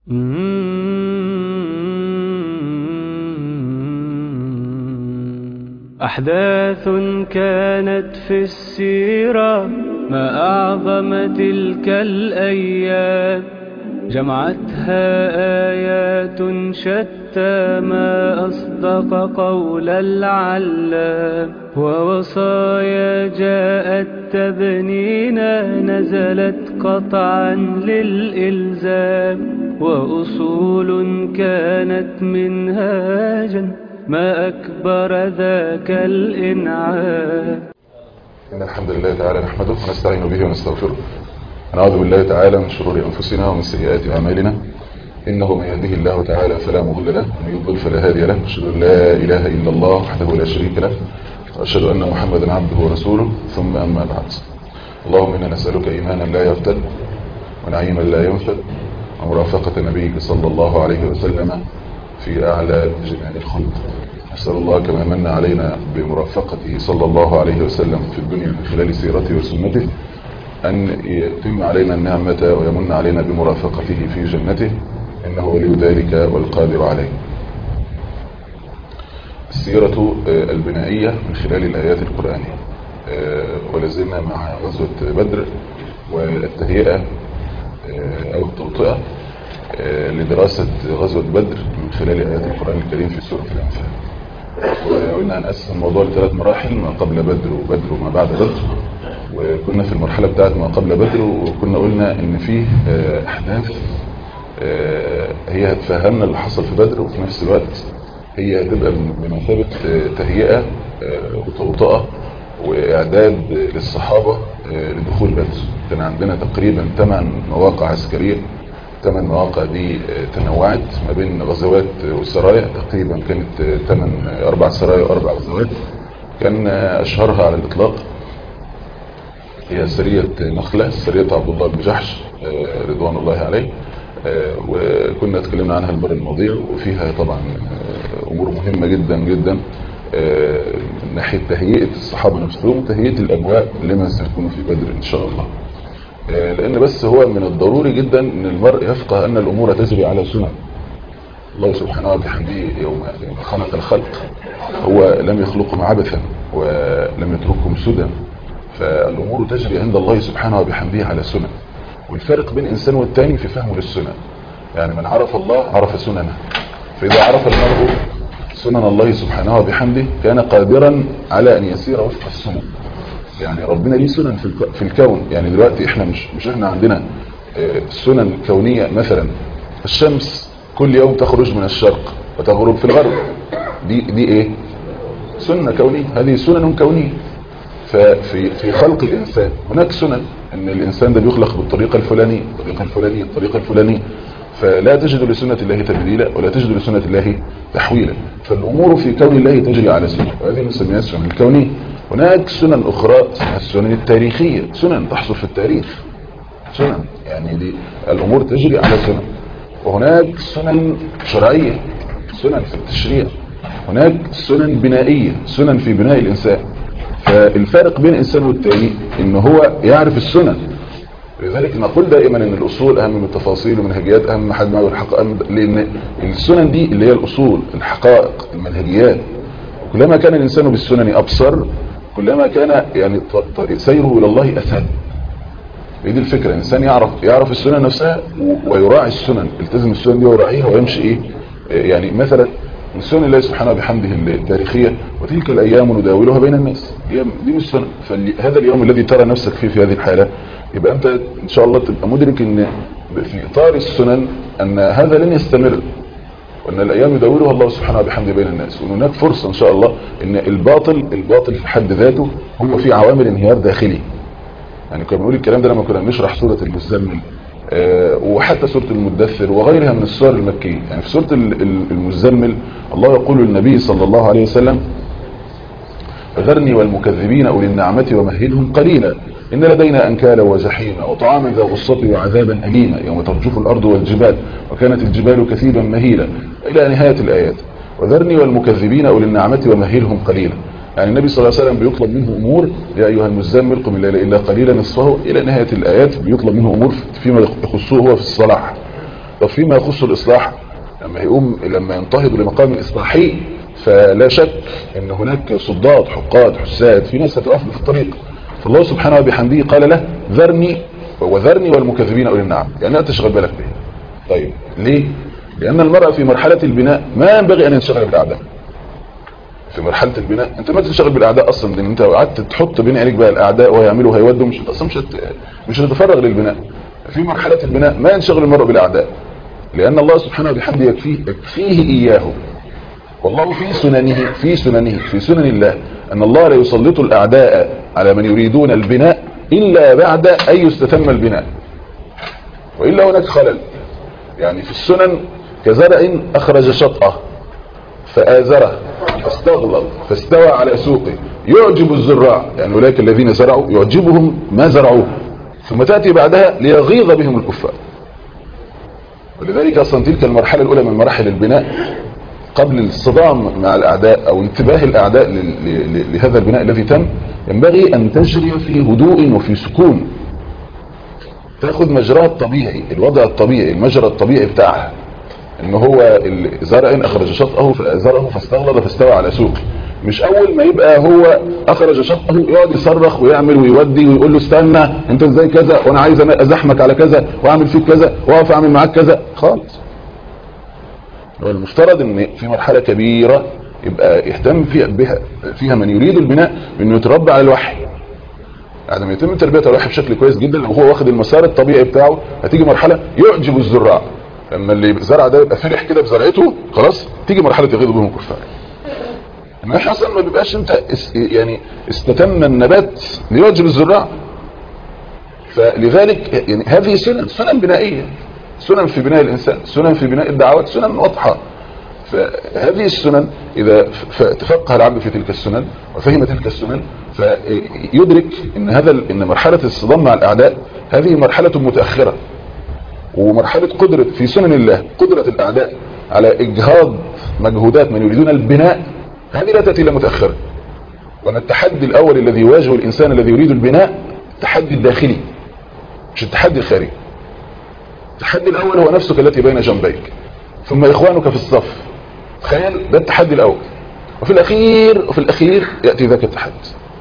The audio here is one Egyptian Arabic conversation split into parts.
أحداث كانت في السيرة ما أعظم تلك الأيام جمعتها آيات شتى ما أصدق قول العلام ووصايا جاءت تبنينا نزلت قطعا للإلزام وأصول كانت منهاجا ما أكبر ذاك الإنعام إن الحمد لله تعالى نحمده ونستعين به ونستغفره ونعوذ بالله تعالى من شرور أنفسنا ومن سيئات أعمالنا إنه من يهده الله تعالى فلا مضل له ومن يضلل فلا هادي له أشهد أن لا إله إلا الله وحده لا شريك له وأشهد أن محمدا عبده ورسوله ثم أما بعد اللهم إنا نسألك إيمانا لا يرتد ونعيما لا ينفد ومرافقة نبيك صلى الله عليه وسلم في أعلى جنان الخلد نسأل الله كما من علينا بمرافقته صلى الله عليه وسلم في الدنيا من خلال سيرته وسنته أن يتم علينا النعمة ويمن علينا بمرافقته في جنته إنه ولي ذلك والقادر عليه السيرة البنائية من خلال الآيات القرآنية ولازلنا مع غزوة بدر والتهيئة أو التوطئة لدراسة غزوة بدر من خلال آيات القرآن الكريم في سورة الأنفال وقلنا هنقسم الموضوع لثلاث مراحل ما قبل بدر وبدر وما بعد بدر وكنا في المرحلة بتاعت ما قبل بدر وكنا قلنا ان فيه احداث هي هتفهمنا اللي حصل في بدر وفي نفس الوقت هي هتبقى بمثابة تهيئة وتوطئة واعداد للصحابة لدخول بدر كان عندنا تقريبا ثمان مواقع عسكرية ثمان مواقع دي تنوعت ما بين غزوات وسرايا تقريبا كانت ثمان اربع سرايا واربع غزوات كان اشهرها على الاطلاق هي سرية نخلة سرية عبد الله بن جحش رضوان الله عليه وكنا اتكلمنا عنها المرة الماضية وفيها طبعا امور مهمة جدا جدا من ناحية تهيئة الصحابة نفسهم وتهيئة الاجواء لمن سيكونوا في بدر ان شاء الله لان بس هو من الضروري جدا ان المرء يفقه ان الامور تجري على سنن الله سبحانه وبحمده يوم خلق الخلق هو لم يخلقهم عبثا ولم يتركهم سدى فالامور تجري عند الله سبحانه وبحمده على سنن والفرق بين انسان والتاني في فهمه للسنن يعني من عرف الله عرف سننه فاذا عرف المرء سنن الله سبحانه وبحمده كان قادرا على ان يسير وفق السنن يعني ربنا ليه سنن في الكون يعني دلوقتي احنا مش مش احنا عندنا سنن كونية مثلا الشمس كل يوم تخرج من الشرق وتغرب في الغرب دي دي ايه سنة كونية هذه سنن كونية ففي في خلق الانسان هناك سنن ان الانسان ده بيخلق بالطريقة الفلانية الطريقة الفلانية الطريقة الفلانية فلا تجد لسنة الله تبديلا ولا تجد لسنة الله تحويلا فالامور في كون الله تجري على سنة وهذه نسميها السنن الكونية هناك سنن أخرى اسمها السنن التاريخية سنن تحصل في التاريخ سنن يعني دي الأمور تجري على سنن وهناك سنن شرعية سنن في التشريع هناك سنن بنائية سنن في بناء الإنسان فالفارق بين الإنسان والتاني إن هو يعرف السنن لذلك نقول دائما ان الاصول اهم من التفاصيل ومنهجيات اهم حد معه الحقائق لان السنن دي اللي هي الاصول الحقائق المنهجيات كلما كان الانسان بالسنن ابصر كلما كان يعني سيره الى الله اسهل هي دي الفكره الانسان يعرف يعرف السنن نفسها ويراعي السنن يلتزم السنن دي ويراعيها ويمشي ايه يعني مثلا من سنن الله سبحانه وبحمده التاريخية وتلك الايام نداولها بين الناس دي مش سنن فهذا اليوم الذي ترى نفسك فيه في هذه الحاله يبقى انت ان شاء الله تبقى مدرك ان في اطار السنن ان هذا لن يستمر وان الايام يداولها الله سبحانه وبحمده بين الناس وان هناك فرصة ان شاء الله ان الباطل الباطل في حد ذاته هو في عوامل انهيار داخلي يعني كنا بنقول الكلام ده لما كنا بنشرح سورة المزمل أه وحتى سورة المدثر وغيرها من السور المكية يعني في سورة المزمل الله يقول للنبي صلى الله عليه وسلم ذرني والمكذبين أولي النعمة ومهلهم قليلا إن لدينا أنكالا وجحيما وطعاما ذا غصة وعذابا أليما يوم ترجف الأرض والجبال وكانت الجبال كثيبا مهيلا إلى نهاية الآيات وذرني والمكذبين أولي النعمة ومهلهم قليلا يعني النبي صلى الله عليه وسلم بيطلب منه أمور يا أيها المزمل قم الليل إلا قليلا نصفه إلى نهاية الآيات بيطلب منه أمور فيما يخصه هو في الصلاح طب فيما يخص الاصلاح لما يقوم لما ينتهض لمقام الاصلاحي فلا شك ان هناك صداد حقاد حساد في ناس هتقف في الطريق فالله سبحانه وبحمده قال له ذرني وذرني والمكذبين اولي النعم يعني لا تشغل بالك به طيب ليه لان المرأة في مرحلة البناء ما ينبغي ان ينشغل بالاعداء في مرحلة البناء انت ما تنشغل بالاعداء اصلا لان انت قعدت تحط بين عينيك بقى الاعداء وهيعملوا هيودوا مش اصلا مش هت... مش هتتفرغ للبناء في مرحلة البناء ما ينشغل المرء بالاعداء لان الله سبحانه وبحمده يكفيه يكفيه اياه والله في سننه في سننه في سنن الله ان الله لا يسلط الاعداء على من يريدون البناء الا بعد ان يستتم البناء والا هناك خلل يعني في السنن كزرع اخرج شطأه فآزره فاستغلظ فاستوى على سوقه يعجب الزراع يعني اولئك الذين زرعوا يعجبهم ما زرعوه ثم تأتي بعدها ليغيظ بهم الكفار ولذلك اصلا تلك المرحلة الاولى من مراحل البناء قبل الصدام مع الاعداء او انتباه الاعداء لهذا البناء الذي تم ينبغي ان تجري في هدوء وفي سكون تاخذ مجراها الطبيعي الوضع الطبيعي المجرى الطبيعي بتاعها ان هو زرع اخرج شطأه فزرعه فاستغلظ فاستوى على سوقه مش اول ما يبقى هو اخرج شطأه يقعد يصرخ ويعمل ويودي ويقول له استنى انت ازاي كذا وانا عايز ازحمك على كذا واعمل فيك كذا واقف اعمل معاك كذا خالص هو المفترض ان في مرحلة كبيرة يبقى يهتم فيها, بها فيها من يريد البناء بانه يتربى على الوحي بعد ما يتم تربية الوحي بشكل كويس جدا لو هو واخد المسار الطبيعي بتاعه هتيجي مرحلة يعجب الزراع لما اللي زرع ده يبقى فرح كده بزرعته خلاص تيجي مرحلة يغيظ بهم الكفار ما اصلا ما بيبقاش انت يعني استتم النبات ليعجب الزراع فلذلك يعني هذه سنن سنن بنائية سنن في بناء الإنسان سنن في بناء الدعوات سنن واضحة فهذه السنن إذا تفقه العبد في تلك السنن وفهم تلك السنن فيدرك ان هذا ان مرحلة الصدام مع الأعداء هذه مرحلة متأخرة ومرحلة قدرة في سنن الله قدرة الأعداء على إجهاض مجهودات من يريدون البناء هذه لا تأتي إلا متأخرة وأن التحدي الأول الذي يواجه الإنسان الذي يريد البناء التحدي الداخلي مش التحدي الخارجي التحدي الأول هو نفسك التي بين جنبيك ثم إخوانك في الصف تخيل ده التحدي الأول وفي الأخير وفي الأخير يأتي ذاك التحدي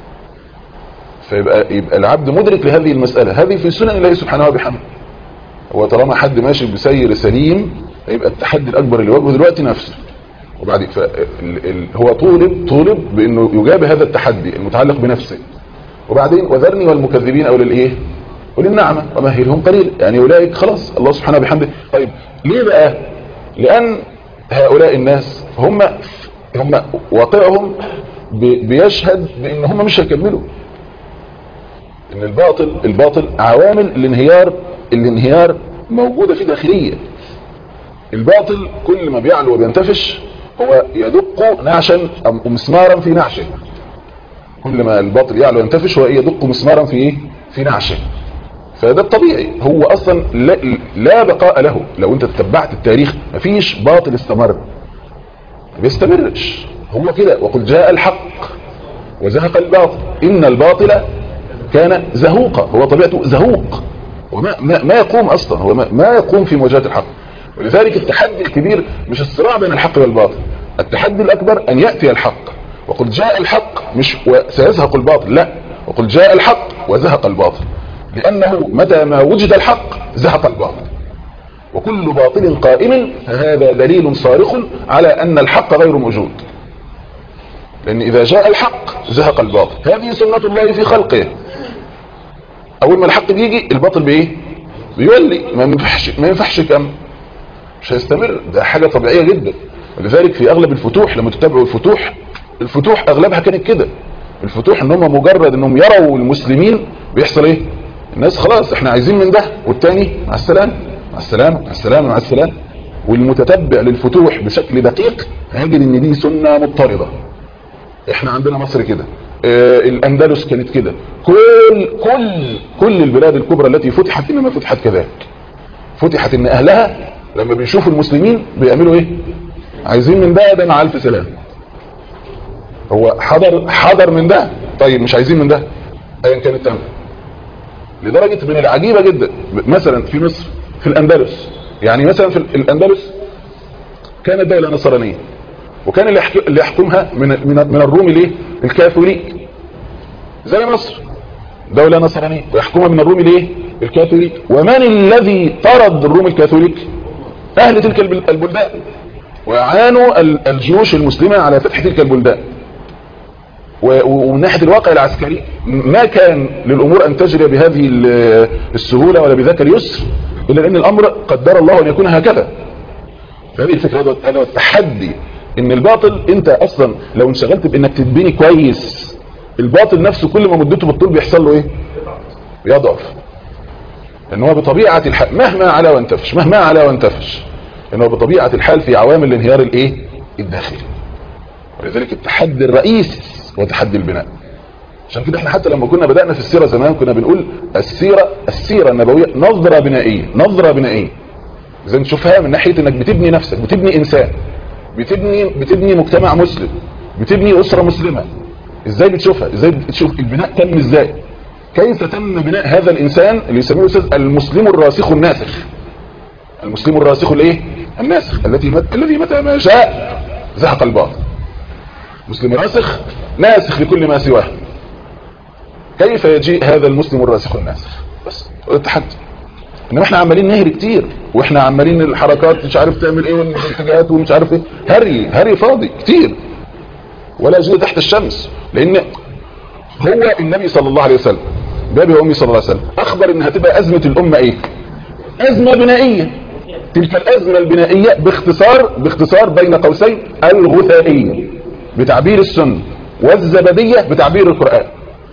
فيبقى يبقى العبد مدرك لهذه المسألة هذه في سنن الله سبحانه وبحمده هو طالما حد ماشي بسير سليم يبقى التحدي الأكبر اللي واجهه دلوقتي نفسه وبعد ف... هو طولب طولب بأنه يجاب هذا التحدي المتعلق بنفسه وبعدين وذرني والمكذبين أولي الإيه أولي النعمة ومهلهم قليل يعني أولئك خلاص الله سبحانه وبحمده طيب ليه بقى لأن هؤلاء الناس هم هم واقعهم بيشهد بأن هم مش هيكملوا ان الباطل الباطل عوامل الانهيار الانهيار موجودة في داخلية الباطل كل ما بيعلو وبينتفش هو يدق نعشا أو مسمارا في نعشه كل ما الباطل يعلو وينتفش هو يدق مسمارا في ايه في نعشه فده الطبيعي هو اصلا لا, لا بقاء له لو انت تتبعت التاريخ مفيش باطل استمر ما بيستمرش هو كده وقل جاء الحق وزهق الباطل ان الباطل كان زهوقا هو طبيعته زهوق وما ما, ما يقوم اصلا هو ما, ما يقوم في مواجهه الحق ولذلك التحدي الكبير مش الصراع بين الحق والباطل التحدي الاكبر ان ياتي الحق وقل جاء الحق مش وسيزهق الباطل لا وقل جاء الحق وزهق الباطل لانه متى ما وجد الحق زهق الباطل وكل باطل قائم فهذا دليل صارخ على ان الحق غير موجود لان اذا جاء الحق زهق الباطل هذه سنة الله في خلقه اول ما الحق بيجي الباطل بايه بيولي ما ينفعش ما ينفعش كم مش هيستمر ده حاجة طبيعية جدا ولذلك في اغلب الفتوح لما تتابعوا الفتوح الفتوح اغلبها كانت كده الفتوح ان هم مجرد انهم يروا المسلمين بيحصل ايه الناس خلاص احنا عايزين من ده والتاني مع السلامه مع السلامه مع السلامه مع السلامه والمتتبع للفتوح بشكل دقيق هيجد ان دي سنه مضطرده احنا عندنا مصر كده اه الاندلس كانت كده كل كل كل البلاد الكبرى التي فتحت انما فتحت كذلك فتحت ان اهلها لما بيشوفوا المسلمين بيعملوا ايه عايزين من ده ده مع الف سلام هو حضر حضر من ده طيب مش عايزين من ده ايا كان التمر لدرجة من العجيبة جدا مثلا في مصر في الاندلس يعني مثلا في الاندلس كانت دولة نصرانية وكان اللي يحك- اللي يحكمها من من من الروم ليه الكاثوليك زي مصر دولة نصرانية ويحكمها من الروم ليه الكاثوليك ومن الذي طرد الروم الكاثوليك اهل تلك البل- البلدان وعانوا ال- الجيوش المسلمة على فتح تلك البلدان و- ومن ناحية الواقع العسكري ما كان للأمور أن تجري بهذه ال- السهولة ولا بذاك اليسر إلا أن الأمر قدر الله أن يكون هكذا فهذه الفكرة هذا هذا هو التحدي ان الباطل انت اصلا لو انشغلت بانك تتبني كويس الباطل نفسه كل ما مدته بالطول بيحصل له ايه بيضعف ان هو بطبيعة الحال مهما على وانتفش مهما على وانتفش ان هو بطبيعة الحال في عوامل الانهيار الايه الداخلي ولذلك التحدي الرئيسي هو تحدي البناء عشان كده احنا حتى لما كنا بدأنا في السيرة زمان كنا بنقول السيرة السيرة النبوية نظرة بنائية نظرة بنائية اذا نشوفها من ناحية انك بتبني نفسك بتبني انسان بتبني بتبني مجتمع مسلم بتبني اسرة مسلمة ازاي بتشوفها ازاي بتشوف البناء تم ازاي كيف تم بناء هذا الانسان اللي يسميه الاستاذ المسلم الراسخ الناسخ المسلم الراسخ الايه الناسخ الذي مت... الذي متى ما شاء زهق الباطل مسلم راسخ ناسخ لكل ما سواه كيف يجيء هذا المسلم الراسخ الناسخ بس التحدي انما احنا عمالين نهري كتير واحنا عمالين الحركات مش عارف تعمل ايه والاتجاهات ومش عارف ايه هري هري فاضي كتير ولا جزء تحت الشمس لان هو النبي صلى الله عليه وسلم بابي وامي صلى الله عليه وسلم اخبر ان هتبقى ازمة الامة ايه ازمة بنائية تلك الازمة البنائية باختصار باختصار بين قوسين الغثائية بتعبير السنة والزبدية بتعبير القرآن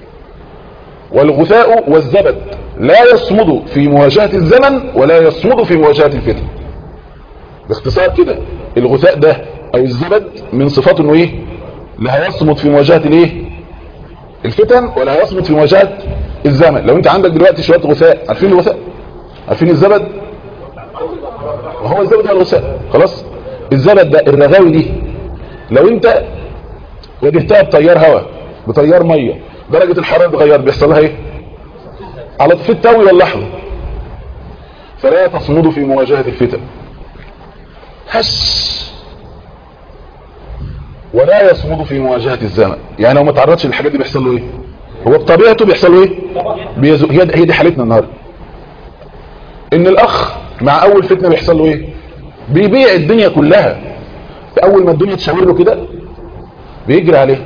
والغثاء والزبد لا يصمد في مواجهة الزمن ولا يصمد في مواجهة الفتن باختصار كده الغثاء ده او الزبد من صفاته انه ايه لا يصمد في مواجهة الايه الفتن ولا يصمد في مواجهة الزمن لو انت عندك دلوقتي شوية غثاء عارفين الغثاء عارفين الزبد وهو الزبد هو الغثاء خلاص الزبد ده الرغاوي دي لو انت واجهتها بتيار هواء بتيار ميه درجة الحرارة اتغير بيحصل لها ايه على طفل التوي واللحظة فلا تصمد في مواجهة الفتن هش ولا يصمد في مواجهة الزمن يعني لو ما تعرضش للحاجات دي بيحصل له ايه هو بطبيعته بيحصل له ايه بيزو... هي هي دي حالتنا النهارده ان الاخ مع اول فتنه بيحصل له ايه بيبيع الدنيا كلها اول ما الدنيا تشاور له كده بيجري عليها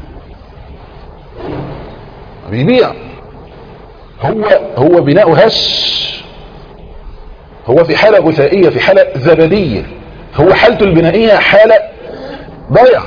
بيبيع هو هو بناء هش هو في حالة غثائية في حالة زبدية هو حالته البنائية حالة ضيع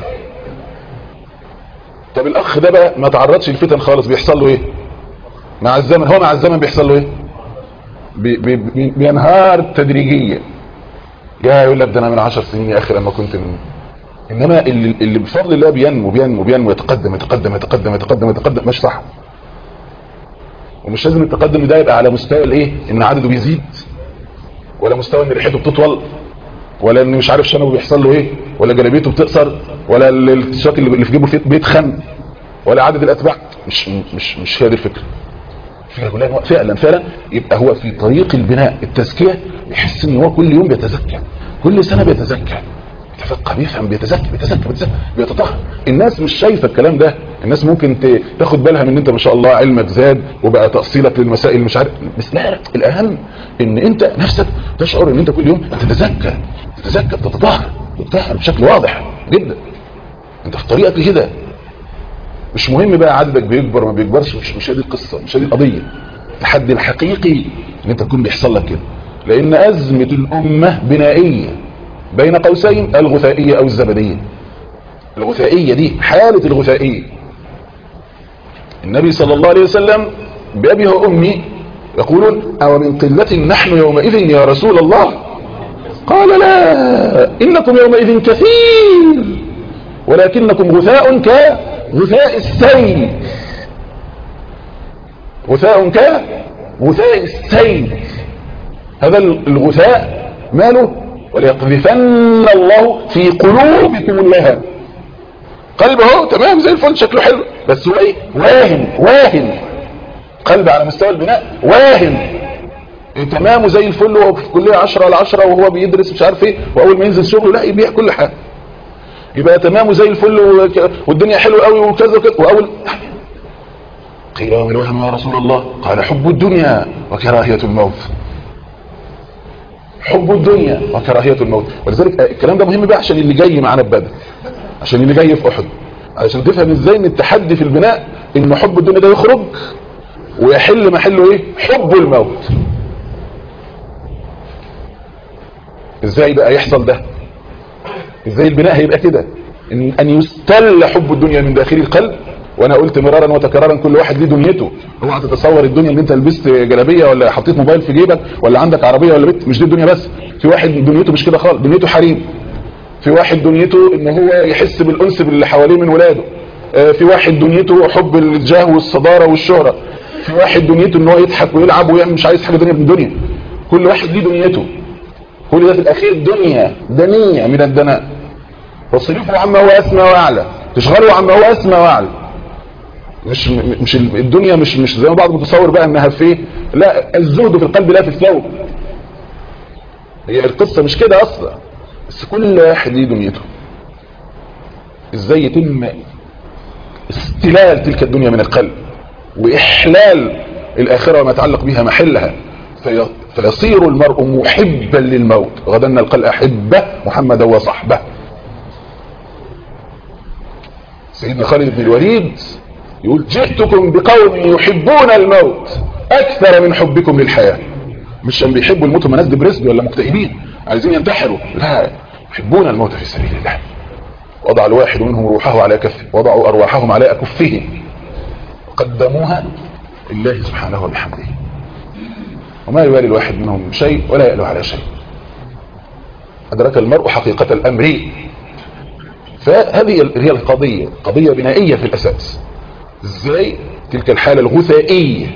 طب الاخ ده بقى ما تعرضش للفتن خالص بيحصل له ايه مع الزمن هو مع الزمن بيحصل له ايه بي بي بي بينهار تدريجيا يا يقول لك ده انا من عشر سنين يا اخي لما كنت من انما اللي, اللي بفضل الله بينمو بينمو بينمو يتقدم يتقدم يتقدم يتقدم يتقدم مش صح ومش لازم التقدم ده يبقى على مستوى الايه ان عدده بيزيد ولا مستوى ان ريحته بتطول ولا ان مش عارف شنبه بيحصل له ايه ولا جلابيته بتقصر ولا التيشيرت اللي في جيبه بيتخن ولا عدد الاتباع مش مش مش هي دي الفكره الفكره كلها هو فعلا فعلا يبقى هو في طريق البناء التزكيه يحس ان هو كل يوم بيتزكى كل سنه بيتزكى يتفقه بيفهم بيتزكى بيتزكى بيتزكى بيتطهر الناس مش شايفه الكلام ده الناس ممكن تاخد بالها من ان انت ما شاء الله علمك زاد وبقى تأصيلك للمسائل مش عارف بس لا الاهم ان انت نفسك تشعر ان انت كل يوم بتتزكى بتتزكى بتتطهر بتطهر بشكل واضح جدا انت في طريقك كده مش مهم بقى عددك بيكبر ما بيكبرش مش مش هي دي القصه مش هي دي القضيه التحدي الحقيقي ان انت تكون بيحصل لك كده لان ازمه الامه بنائيه بين قوسين الغثائية او الزبدية الغثائية دي حالة الغثائية النبي صلى الله عليه وسلم بأبي وأمي يقولون أو من قلة نحن يومئذ يا رسول الله قال لا إنكم يومئذ كثير ولكنكم غثاء كغثاء السيل غثاء كغثاء السيل هذا الغثاء ماله وليقذفن الله في قلوبكم اللهب قلب اهو تمام زي الفل شكله حلو بس هو ايه واهن واهن قلب على مستوى البناء واهن تمامه زي الفل وهو في كليه 10 على 10 وهو بيدرس مش عارف ايه واول ما ينزل شغله لا يبيع كل حاجه يبقى تمامه زي الفل وك- والدنيا حلوه قوي وكذا وكذا واول قيل وما الوهم يا رسول الله قال حب الدنيا وكراهيه الموت حب الدنيا وكراهيه الموت ولذلك الكلام ده مهم بقى عشان اللي جاي معانا في بدر عشان اللي جاي في احد عشان تفهم ازاي ان التحدي في البناء ان حب الدنيا ده يخرج ويحل محله ايه حب الموت ازاي بقى يحصل ده ازاي البناء هيبقى كده ان ان يستل حب الدنيا من داخل القلب وانا قلت مرارا وتكرارا كل واحد ليه دنيته اوعى تتصور الدنيا ان انت لبست جلابيه ولا حطيت موبايل في جيبك ولا عندك عربيه ولا بيت مش دي الدنيا بس في واحد دنيته مش كده خالص دنيته حريم في واحد دنيته ان هو يحس بالانس باللي حواليه من ولاده آه، في واحد دنيته حب الجاه والصداره والشهره في واحد دنيته ان هو يضحك ويلعب ويعمل مش عايز حاجه دنيا من الدنيا كل واحد ليه دنيته كل ده في الاخير دنيا دنية من الدناء فاصرفوا عما هو اسمى واعلى تشغلوا عما هو اسمى واعلى مش مش الدنيا مش مش زي ما بعض متصور بقى انها في إيه؟ لا الزهد في القلب لا في الثوب هي القصه مش كده اصلا بس كل واحد ليه دنيته ازاي يتم استلال تلك الدنيا من القلب واحلال الاخره وما يتعلق بها محلها في فيصير المرء محبا للموت غدا نلقى الاحبه محمدا وصحبه سيدنا خالد بن الوليد يقول جئتكم بقوم يحبون الموت اكثر من حبكم للحياه مش عشان بيحبوا الموت هم ناس دبرسد ولا مكتئبين عايزين ينتحروا لا يحبون الموت في سبيل الله وضع الواحد منهم روحه على كفه وضعوا ارواحهم على اكفهم قدموها لله سبحانه وبحمده وما يبالي الواحد منهم شيء ولا يألو على شيء أدرك المرء حقيقة الأمر فهذه هي القضية قضية بنائية في الأساس ازاي تلك الحالة الغثائية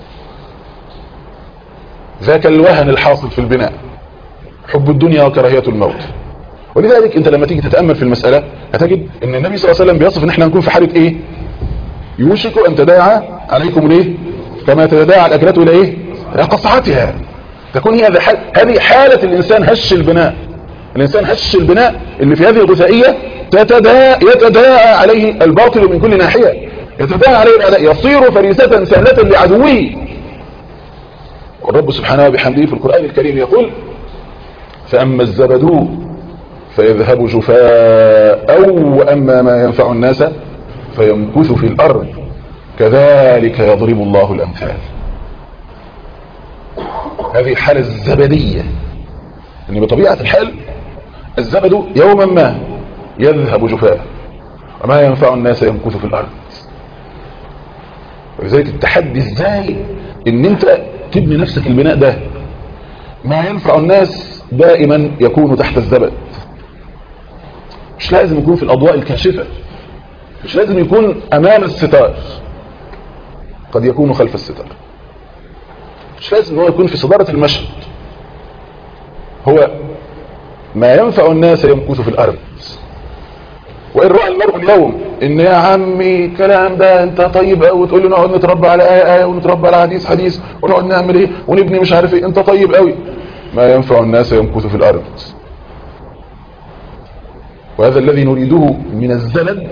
ذاك الوهن الحاصل في البناء حب الدنيا وكراهية الموت ولذلك انت لما تيجي تتأمل في المسألة هتجد ان النبي صلى الله عليه وسلم بيصف ان احنا نكون في حالة ايه يوشك ان تداعى عليكم الايه كما تداعى الاكلات الى ايه الى قصعتها تكون هي هذه حال هذه حالة الانسان هش البناء الانسان هش البناء اللي في هذه الغثائية تتداعى يتداعى عليه الباطل من كل ناحية يتداعى عليه الأعداء يصير فريسة سهلة لعدوه والرب سبحانه وبحمده في القرآن الكريم يقول فأما الزبد فيذهب جفاء وأما ما ينفع الناس فيمكث في الأرض كذلك يضرب الله الأمثال هذه الحالة الزبدية أن بطبيعة الحال الزبد يوما ما يذهب جفاء وما ينفع الناس يمكث في الأرض ولذلك التحدي ازاي ان انت تبني نفسك البناء ده ما ينفع الناس دائما يكون تحت الزبد مش لازم يكون في الاضواء الكاشفة مش لازم يكون امام الستار قد يكون خلف الستار مش لازم هو يكون في صدارة المشهد هو ما ينفع الناس يمكث في الارض وإن رأى المرء اليوم إن يا عمي الكلام ده أنت طيب أوي وتقول لي نقعد نتربى على آية آية ونتربى على حديث حديث ونقعد نعمل إيه ونبني مش عارف إيه أنت طيب أوي ما ينفع الناس يمكث في الأرض وهذا الذي نريده من الزلد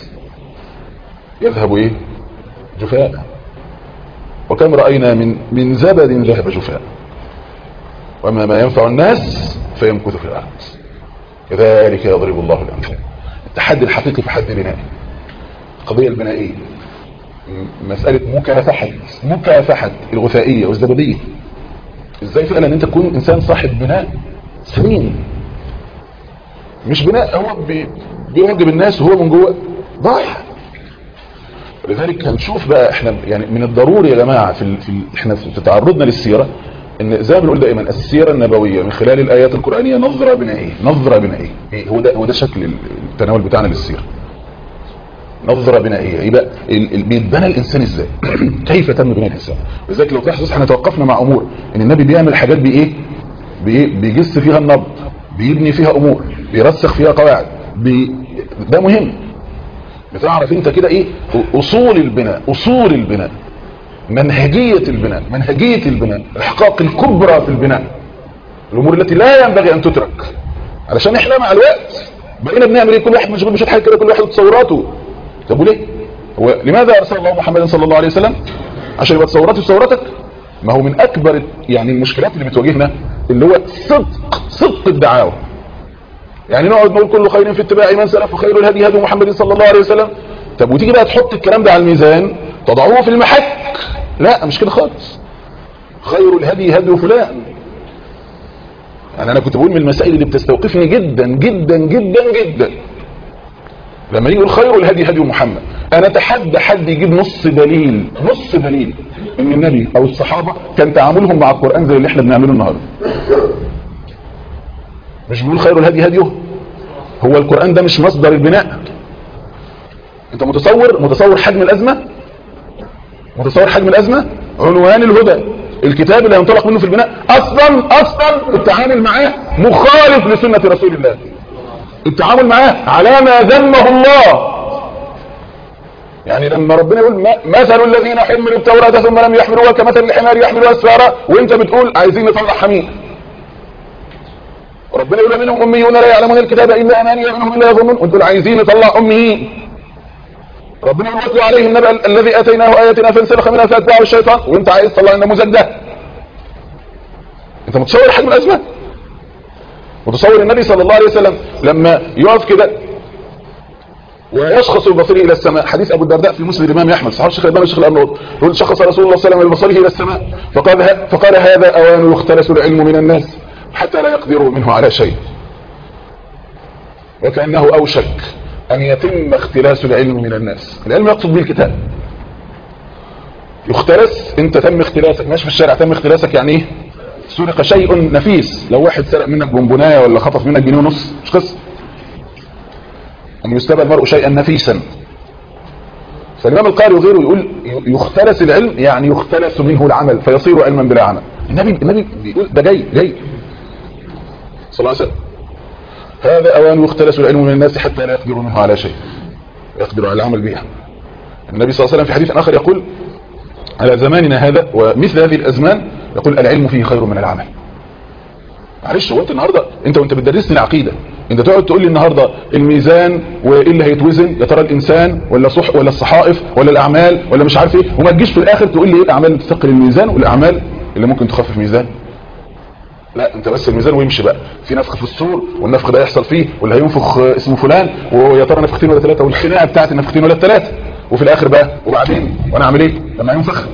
يذهب إيه جفاء وكم رأينا من من زبد ذهب جفاء وما ما ينفع الناس فيمكث في الأرض كذلك يضرب الله الأمثال التحدي الحقيقي في حد بنائي القضية البنائية مسألة مكافحة مكافحة الغثائية والزبدية ازاي فعلا انت تكون انسان صاحب بناء سليم مش بناء هو بي بيعجب الناس وهو من جوه ضايع ولذلك هنشوف بقى احنا يعني من الضروري يا جماعة في, ال... في ال... احنا في تعرضنا للسيرة ان زي ما بنقول دائما السيرة النبوية من خلال الايات القرآنية نظرة بنائية نظرة بنائية إيه هو ده هو ده شكل التناول بتاعنا للسيرة نظرة بنائية يبقى ال... ال... بيتبنى الانسان ازاي كيف تم بناء الانسان لذلك لو تلاحظ احنا توقفنا مع امور ان النبي بيعمل حاجات بايه بايه بيجس فيها النبض بيبني فيها امور بيرسخ فيها قواعد بي... ده مهم بتعرف انت كده ايه اصول البناء اصول البناء منهجية البناء منهجية البناء الحقائق الكبرى في البناء الامور التي لا ينبغي ان تترك علشان احنا مع الوقت بقينا بنعمل ايه كل واحد مشغول بشويه حاجه كده كل واحد تصوراته طب وليه هو لماذا ارسل الله محمد صلى الله عليه وسلم عشان يبقى تصوراتي وتصوراتك ما هو من اكبر يعني المشكلات اللي بتواجهنا اللي هو صدق صدق الدعاوى يعني نقعد نقول كل خير في اتباع من سلف وخير الهدي هدي محمد صلى الله عليه وسلم طب وتيجي بقى تحط الكلام ده على الميزان تضعوه في المحك لا مش كده خالص خير الهدي هدي فلان يعني انا كنت بقول من المسائل اللي بتستوقفني جدا جدا جدا جدا لما يجي الخير الهدي هدي محمد انا اتحدى حد يجيب نص دليل نص دليل ان النبي او الصحابه كان تعاملهم مع القران زي اللي احنا بنعمله النهارده مش بيقول خير الهدي هديه هو القران ده مش مصدر البناء انت متصور متصور حجم الازمه متصور حجم الازمه عنوان الهدى الكتاب اللي هينطلق منه في البناء اصلا اصلا التعامل معاه مخالف لسنه رسول الله التعامل معاه على ما ذمه الله يعني لما ربنا يقول مثل الذين حملوا التوراة ثم لم يحملوها كمثل الحمار يحمل اسفارا وانت بتقول عايزين نطلع حمير ربنا يقول منهم اميون لا يعلمون الكتاب الا اماني منهم الا يظنون وانتم عايزين نطلع اميين ربنا يقول اتلو عليهم نبأ الذي اتيناه اياتنا فانسلخ منها فاتبعه الشيطان وانت عايز تطلع النموذج ده انت متصور حجم الازمه متصور النبي صلى الله عليه وسلم لما يقف كده ويشخص ببصره الى السماء حديث ابو الدرداء في مسلم الامام احمد صحيح الشيخ الامام الشيخ الامر يقول شخص رسول الله صلى الله عليه وسلم ببصره الى السماء فقال فقال هذا اوان يختلس العلم من الناس حتى لا يقدروا منه على شيء وكانه اوشك ان يتم اختلاس العلم من الناس العلم يقصد به الكتاب يختلس انت تم اختلاسك ماشي في الشارع تم اختلاسك يعني ايه سرق شيء نفيس لو واحد سرق منك بونبونايه ولا خطف منك جنيه ونص مش قصه ان يستبى المرء شيئا نفيسا فالامام القاري وغيره يقول يختلس العلم يعني يختلس منه العمل فيصير علما بلا عمل النبي النبي بيقول ده جاي جاي صلى الله عليه وسلم هذا اوان يختلس العلم من الناس حتى لا يقدروا منه على شيء يقدروا على العمل بها النبي صلى الله عليه وسلم في حديث اخر يقول على زماننا هذا ومثل هذه الازمان يقول العلم فيه خير من العمل معلش هو انت النهارده انت وانت بتدرسني العقيده انت تقعد تقول لي النهارده الميزان وايه اللي هيتوزن يا ترى الانسان ولا صح ولا الصحائف ولا الاعمال ولا مش عارف ايه وما تجيش في الاخر تقول لي ايه الاعمال اللي تثقل الميزان والاعمال اللي ممكن تخفف ميزان لا انت بس الميزان ويمشي بقى في نفخ في الصور والنفخ ده يحصل فيه واللي هينفخ اسمه فلان ويا ترى نفختين ولا ثلاثه والخناقه بتاعت النفختين ولا الثلاثه وفي الاخر بقى وبعدين وانا اعمل ايه لما ينفخ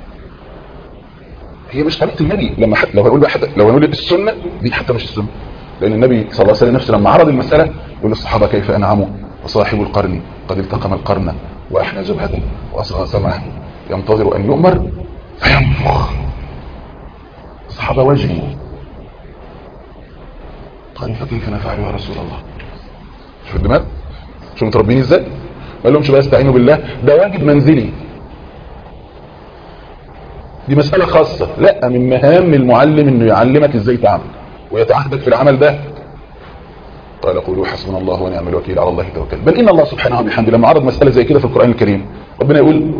هي مش طريقه النبي لما حد لو هنقول بقى حد لو هنقول السنه دي حتى مش السنه لان النبي صلى الله عليه وسلم نفسه لما عرض المساله يقول للصحابه كيف انعموا وصاحب القرن قد التقم القرن واحنى جبهته واصغى سمعه ينتظر ان يؤمر فينفخ الصحابه وجهوا قالوا فكيف نفعل يا رسول الله شوف الدماغ شوف متربيين ازاي ما قال لهمش بقى استعينوا بالله ده واجب منزلي دي مسألة خاصة لا من مهام المعلم انه يعلمك ازاي تعمل ويتعهدك في العمل ده قال قولوا حسبنا الله ونعم الوكيل على الله توكل بل ان الله سبحانه وبحمده لما عرض مسألة زي كده في القرآن الكريم ربنا يقول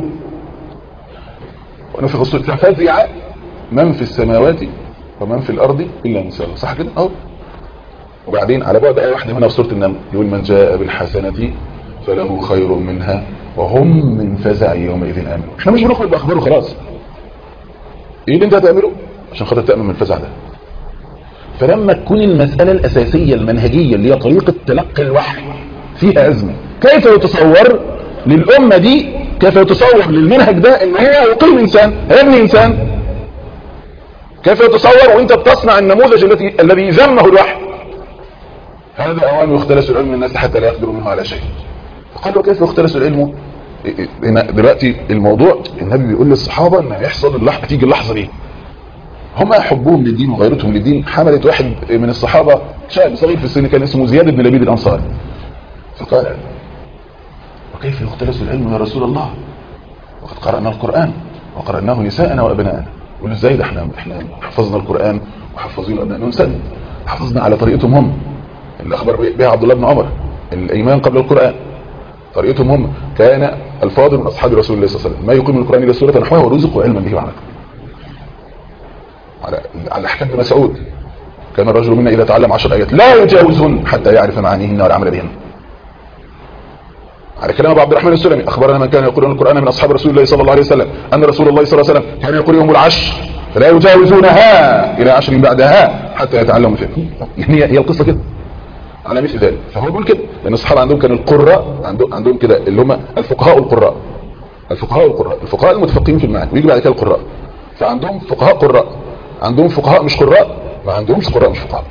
ونفخ الصوت ففزع من في السماوات ومن في الارض الا من شاء الله صح كده اهو وبعدين على بعد ايه واحده منها في سوره النمل يقول من جاء بالحسنه فله خير منها وهم من فزع يومئذ امنون احنا مش بنخرج باخبار وخلاص ايه اللي انت هتعمله عشان خاطر تامن من الفزع ده فلما تكون المساله الاساسيه المنهجيه اللي هي طريقه تلقي الوحي فيها ازمه كيف يتصور للامه دي كيف يتصور للمنهج ده ان هي يقيم انسان هيبني انسان كيف يتصور وانت بتصنع النموذج الذي الذي ذمه الوحي هذا اوان يختلس العلم من الناس حتى لا يقدروا منه على شيء فقال له كيف يختلس العلم هنا دلوقتي الموضوع النبي بيقول للصحابه ان هيحصل اللحظه تيجي اللحظه دي هم حبهم للدين وغيرتهم للدين حملت واحد من الصحابه شاب صغير في السن كان اسمه زياد بن لبيد الانصاري فقال وكيف يختلس العلم يا رسول الله وقد قرانا القران وقراناه نساءنا وابناءنا يقول ازاي ده احنا احنا حفظنا القران وحفظين ابنائنا ونساءنا حفظنا على طريقتهم هم اللي اخبر بها عبد الله بن عمر الايمان قبل القران طريقتهم هم كان الفاضل من اصحاب رسول الله صلى الله عليه وسلم ما يقيم القران الا سوره نحوها ورزقوا علما به وعملا على على احكام ابن مسعود كان الرجل منا اذا تعلم عشر ايات لا يجاوزهن حتى يعرف معانيهن والعمل بهن على كلام ابو عبد الرحمن السلمي اخبرنا من كان يقرؤون القران من اصحاب رسول الله صلى الله عليه وسلم ان رسول الله صلى الله عليه وسلم كان يقول يوم العشر فلا يجاوزونها الى عشر بعدها حتى يتعلموا فيه يعني هي هي القصه كده على مثل ذلك فهو بيقول كده لان الصحابه عندهم كان القراء عندهم عندهم كده اللي هم الفقهاء والقراء الفقهاء والقراء الفقهاء المتفقهين في المعنى ويجي بعد كده القراء فعندهم فقهاء قراء عندهم فقهاء مش قراء ما عندهمش قراء مش فقهاء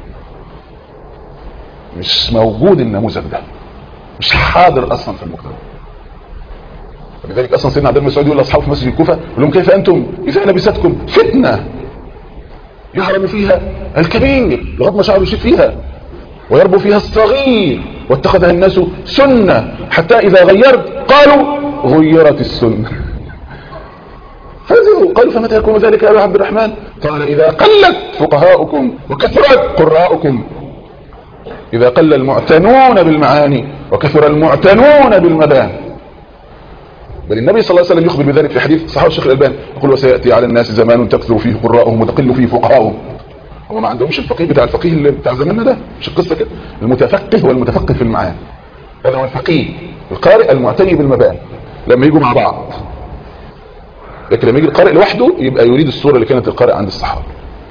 مش موجود النموذج ده مش حاضر اصلا في المجتمع ولذلك اصلا سيدنا عبد الله مسعود يقول لاصحابه في مسجد الكوفه يقول لهم كيف انتم اذا لبستكم فتنه يهرم فيها الكبير لغايه ما شعره يشيب فيها ويربو فيها الصغير واتخذها الناس سنه حتى اذا غيرت قالوا غيرت السنه فنزلوا قالوا فمتى يكون ذلك يا ابا عبد الرحمن قال اذا قلت فقهاؤكم وكثرت قراءكم إذا قل المعتنون بالمعاني وكثر المعتنون بالمباني بل النبي صلى الله عليه وسلم يخبر بذلك في حديث صحابه الشيخ الألباني يقول وسيأتي على الناس زمان تكثر فيه قراءهم وتقل فيه فقهاؤهم هو ما عندهمش الفقيه بتاع الفقيه اللي بتاع زماننا ده مش القصة كده المتفقه والمتفقه في المعاني هذا هو الفقيه القارئ المعتني بالمباني لما يجوا مع بعض لكن لما يجي القارئ لوحده يبقى يريد الصورة اللي كانت القارئ عند الصحابة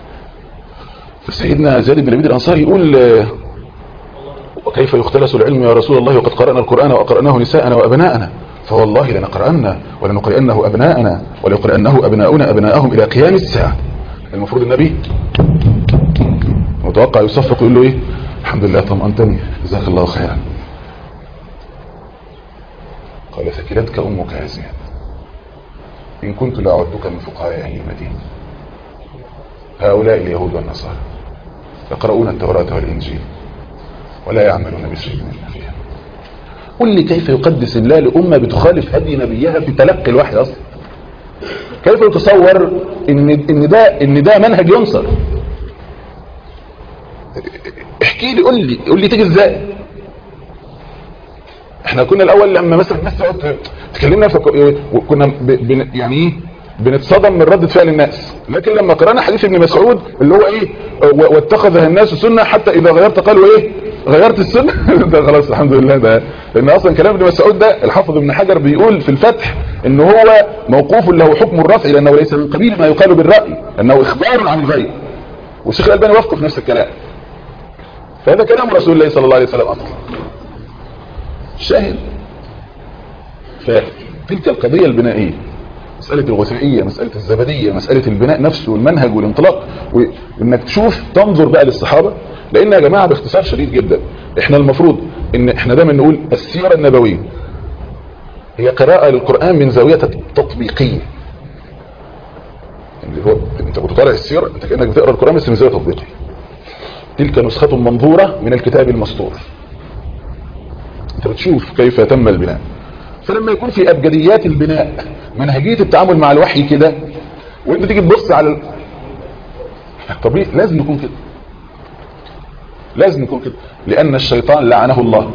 فسيدنا زيد بن لبيد الأنصاري يقول وكيف يختلس العلم يا رسول الله وقد قرأنا القرآن وأقرأناه نساءنا وأبناءنا فوالله لنقرأنه ولنقرأنه أبناءنا وليقرأنه أبناؤنا أبناءهم إلى قيام الساعة المفروض النبي متوقع يصفق يقول له إيه الحمد لله طمأنتني جزاك الله خيرا قال ثكلتك أمك يا زياد إن كنت لأعدك من فقهاء أهل المدينة هؤلاء اليهود والنصارى يقرؤون التوراة والإنجيل ولا يعملون بشيء مما فيها قل لي كيف يقدس الله لأمة بتخالف هدي نبيها في تلقي الوحي أصلا كيف يتصور إن, إن, ده, إن ده منهج ينصر احكي لي قل لي قل لي تيجي ازاي احنا كنا الاول لما مثلا الناس تقعد تكلمنا كنا ب... ب... يعني ايه بنتصدم من ردة فعل الناس لكن لما قرانا حديث ابن مسعود اللي هو ايه واتخذها الناس سنة حتى اذا غيرت قالوا ايه غيرت السنة ده خلاص الحمد لله ده لان اصلا كلام ابن مسعود ده الحافظ ابن حجر بيقول في الفتح ان هو موقوف له حكم الرفع لانه ليس من قبيل ما يقال بالرأي انه اخبار عن الغير والشيخ الالباني وافقه في نفس الكلام فهذا كلام رسول الله صلى الله عليه وسلم اصلا شاهد فتلك القضية البنائية مسألة الغثائية مسألة الزبدية مسألة البناء نفسه والمنهج والانطلاق وانك تشوف تنظر بقى للصحابة لان يا جماعة باختصار شديد جدا احنا المفروض ان احنا دايما نقول السيرة النبوية هي قراءة للقرآن من زاوية تطبيقية يعني هو انت بتطالع السيرة انت كأنك بتقرأ القرآن بس من زاوية تطبيقية تلك نسخة منظورة من الكتاب المسطور انت بتشوف كيف تم البناء فلما يكون في ابجديات البناء منهجية التعامل مع الوحي كده وانت تيجي تبص على ال... طبيعي لازم يكون كده لازم يكون كده لان الشيطان لعنه الله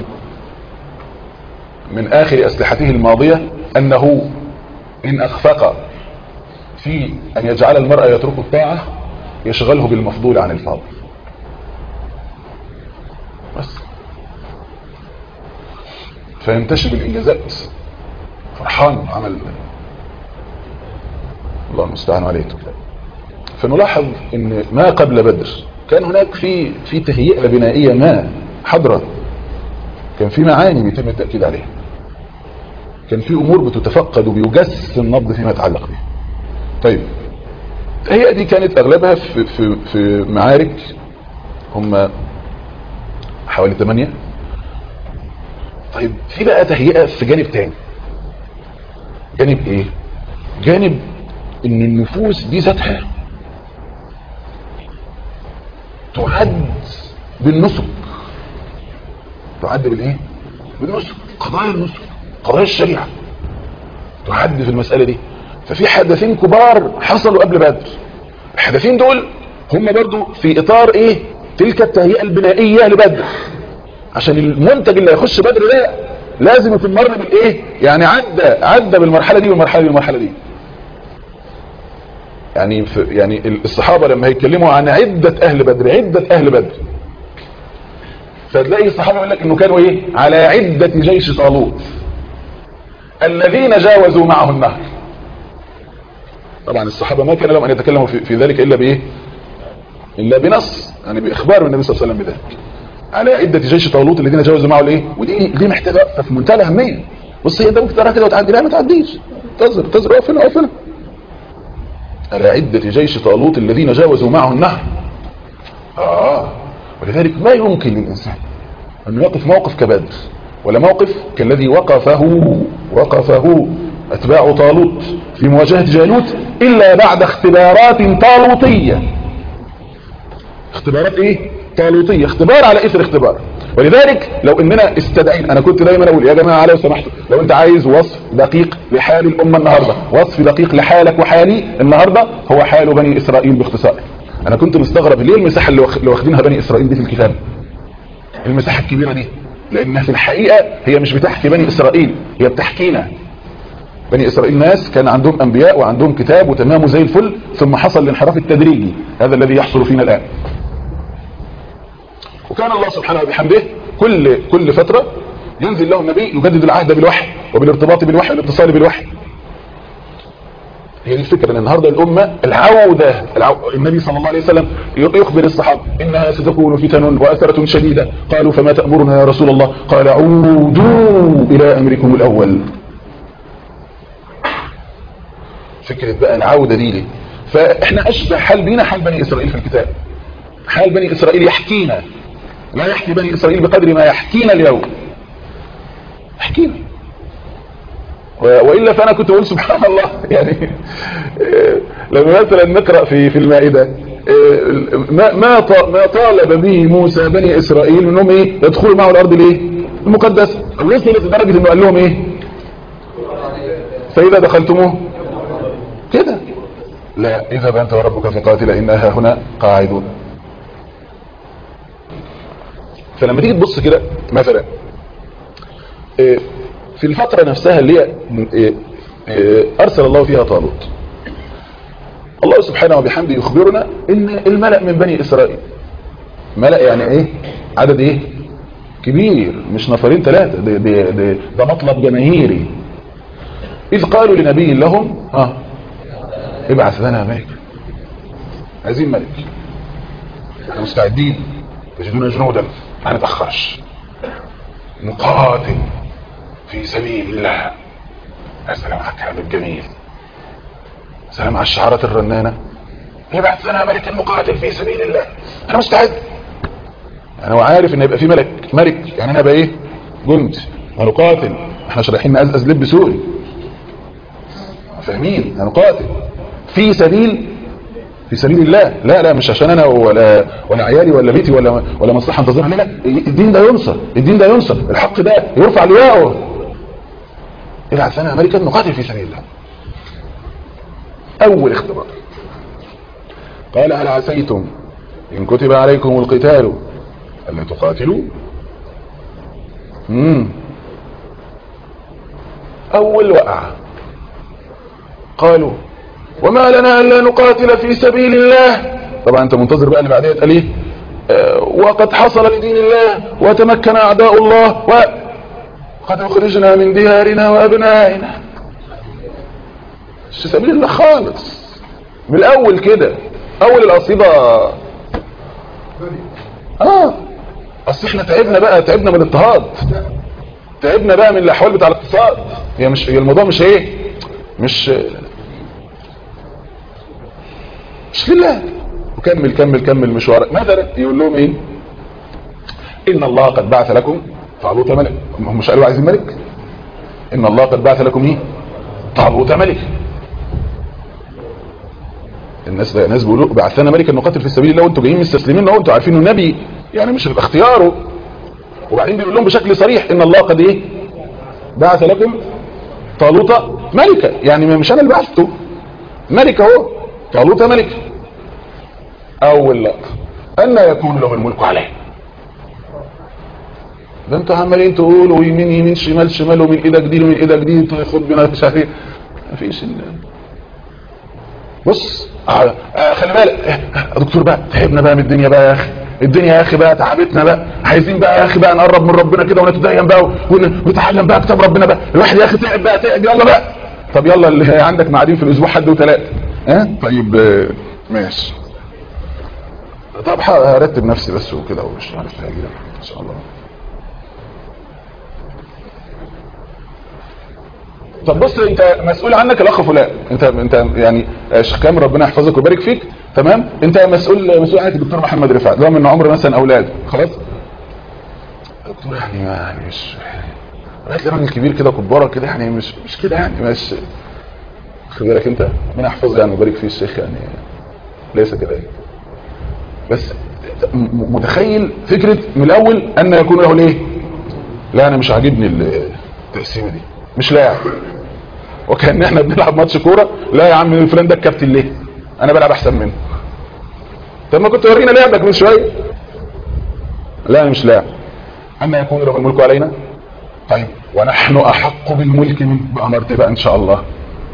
من اخر اسلحته الماضية انه ان اخفق في ان يجعل المرء يترك الطاعة يشغله بالمفضول عن الفاضل بس فينتشر بالانجازات فرحان عمل الله المستعان عليه فنلاحظ ان ما قبل بدر كان هناك في في تهيئه بنائيه ما حضره كان في معاني بيتم التاكيد عليها كان في امور بتتفقد وبيجس النبض فيما يتعلق بها طيب التهيئه دي كانت اغلبها في في في معارك هم حوالي 8 طيب في بقى تهيئه في جانب تاني جانب ايه جانب ان النفوس دي ذاتها تعد بالنسك تعد بالايه بالنسك قضايا النسك قضايا الشريعة تعد في المسألة دي ففي حدثين كبار حصلوا قبل بدر الحدثين دول هم برضو في اطار ايه تلك التهيئة البنائية لبدر عشان المنتج اللي هيخش بدر ده لازم يكون مر بالايه يعني عدى عدى بالمرحله دي والمرحله دي والمرحله دي يعني في يعني الصحابه لما هيتكلموا عن عده اهل بدر عده اهل بدر فتلاقي الصحابه يقول لك انه كانوا ايه على عده جيش طالوت الذين جاوزوا معه النهر طبعا الصحابه ما كان لهم ان يتكلموا في, في ذلك الا بايه الا بنص يعني باخبار من النبي صلى الله عليه وسلم بذلك على عده جيش طالوت الذين جاوزوا معه الايه ودي دي محتاجه وقفه في منتهى الاهميه بص هي انت ممكن تراها كده وتعدي لا ما تعديش تزر تزر اقف هنا اقف هنا على عده جيش طالوت الذين جاوزوا معه النهر اه ولذلك ما يمكن للانسان أن يقف موقف كبدر ولا موقف كالذي وقفه وقفه أتباع طالوت في مواجهة جالوت إلا بعد اختبارات طالوتية اختبارات ايه طالوتية اختبار على اثر اختبار ولذلك لو اننا استدعينا انا كنت دايما اقول يا جماعة لو سمحتوا لو انت عايز وصف دقيق لحال الامة النهاردة وصف دقيق لحالك وحالي النهاردة هو حال بني اسرائيل باختصار انا كنت مستغرب ليه المساحة اللي واخدينها بني اسرائيل دي في الكتاب المساحة الكبيرة دي لانها في الحقيقة هي مش بتحكي بني اسرائيل هي بتحكينا بني اسرائيل ناس كان عندهم انبياء وعندهم كتاب وتمامه زي الفل ثم حصل الانحراف التدريجي هذا الذي يحصل فينا الان وكان الله سبحانه وبحمده كل كل فترة ينزل له النبي يجدد العهد بالوحي وبالارتباط بالوحي والاتصال بالوحي هي دي الفكرة ان النهاردة الامة العودة العو... النبي صلى الله عليه وسلم يخبر الصحابة انها ستكون فتن واثرة شديدة قالوا فما تأمرنا يا رسول الله قال عودوا الى امركم الاول فكرة بقى العودة دي ليه فاحنا اشبه حال بينا حال بني اسرائيل في الكتاب حال بني اسرائيل يحكينا لا يحكي بني اسرائيل بقدر ما يحكينا اليوم يحكينا وإلا فأنا كنت أقول سبحان الله يعني لما مثلا نقرأ في في المائدة ما ما ما طالب به موسى بني إسرائيل منهم إيه يدخلوا معه الأرض الإيه المقدسة وصل لدرجة إنه قال لهم إيه فإذا دخلتموه كده لا اذهب أنت وربك فقاتل إنها هنا قاعدون فلما تيجي تبص كده مثلا في الفترة نفسها اللي هي أرسل الله فيها طالوت الله سبحانه وبحمده يخبرنا ان الملأ من بني إسرائيل ملأ يعني ايه عدد ايه كبير مش نفرين ثلاثة ده, ده, ده, ده مطلب جماهيري إذ قالوا لنبي لهم اه ابعث لنا ملك عايزين ملك احنا مستعدين تجدون جنودا ما نتأخرش نقاتل في سبيل الله يا سلام على الكلام الجميل سلام على الشعارات الرنانة يبعث لنا ملك المقاتل في سبيل الله انا مستعد انا وعارف ان يبقى في ملك ملك يعني انا ابقى ايه جند هنقاتل احنا رايحين نقزقز لب سوري فاهمين هنقاتل في سبيل في سبيل الله لا لا مش عشان انا ولا ولا عيالي ولا بيتي ولا ولا مصلحه انتظرها لا الدين ده ينصر الدين ده ينصر الحق ده يرفع لواءه ابعث لنا امريكا نقاتل في سبيل الله اول اختبار قال هل عسيتم ان كتب عليكم القتال الا تقاتلوا امم اول وقعه قالوا وما لنا الا نقاتل في سبيل الله طبعا انت منتظر بقى اللي بعدها يتقال ايه آه وقد حصل لدين الله وتمكن اعداء الله وقد اخرجنا من ديارنا وابنائنا في سبيل الله خالص من الاول كده اول القصيده اه اصل احنا تعبنا بقى تعبنا من الاضطهاد تعبنا بقى من الاحوال بتاع الاقتصاد هي مش هي الموضوع مش ايه مش مش لله وكمل كمل كمل مشوارك مثلا يقول لهم ايه ان الله قد بعث لكم طالوت ملك هم مش قالوا عايزين ملك ان الله قد بعث لكم ايه طالوت ملك الناس ناس بيقولوا بعث لنا ملك نقاتل في سبيل الله وانتوا جايين مستسلمين اهو انتوا عارفين انه نبي يعني مش هيبقى اختياره وبعدين بيقول لهم بشكل صريح ان الله قد ايه بعث لكم طالوت ملكا يعني مش انا اللي بعثته ملك اهو طالوت ملك اول لقطه ان يكون له الملك عليه ده انتوا عمالين تقولوا يمين يمين شمال شمال ومن ايدك دي ومن ايدك دي خد بنا مش عارف ايه مفيش ال- بص آه، آه، خلي بالك آه، دكتور بقى تعبنا بقى من الدنيا بقى يا اخي الدنيا يا اخي بقى تعبتنا بقى عايزين بقى يا اخي بقى نقرب من ربنا كده ونتدين بقى ون- ونتعلم بقى كتاب ربنا بقى الواحد يا اخي تعب بقى تعب يلا بقى طب يلا اللي عندك معادين في الاسبوع حد وثلاث ها طيب آه، ماشي طب ح- هرتب نفسي بس وكده ومش عارف هاجي ان شاء الله طب بص انت مسؤول عنك الاخ فلان انت انت يعني آه، شيخ كامل ربنا يحفظك ويبارك فيك تمام انت مسؤول مسؤول عنك الدكتور محمد رفعت رغم ان عمر مثلا اولاده خلاص دكتور يعني يعني مش هات لي راجل كبير كده كباره كده يعني مش مش كده يعني مش خد بالك انت ربنا يحفظه يعني ويبارك فيه الشيخ يعني ليس كذلك بس م- متخيل فكره من الاول ان يكون له الايه لا انا مش عاجبني التقسيمه دي مش لاعب وكان احنا بنلعب ماتش كوره لا يا عم فلان ده الكابتن ليه انا بلعب احسن منه طب ما كنت ورينا لعبك من شويه لا انا مش لاعب اما يكون له الملك علينا طيب ونحن احق بالملك من بامرت بقى ان شاء الله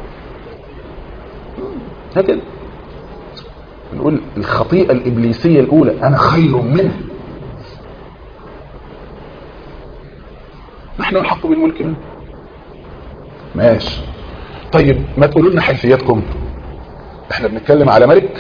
هكذا نقول الخطيئه الابليسيه الاولى انا خير منه نحن الحق بالملك منه ماشي طيب ما تقولوا لنا حيثياتكم احنا بنتكلم على ملك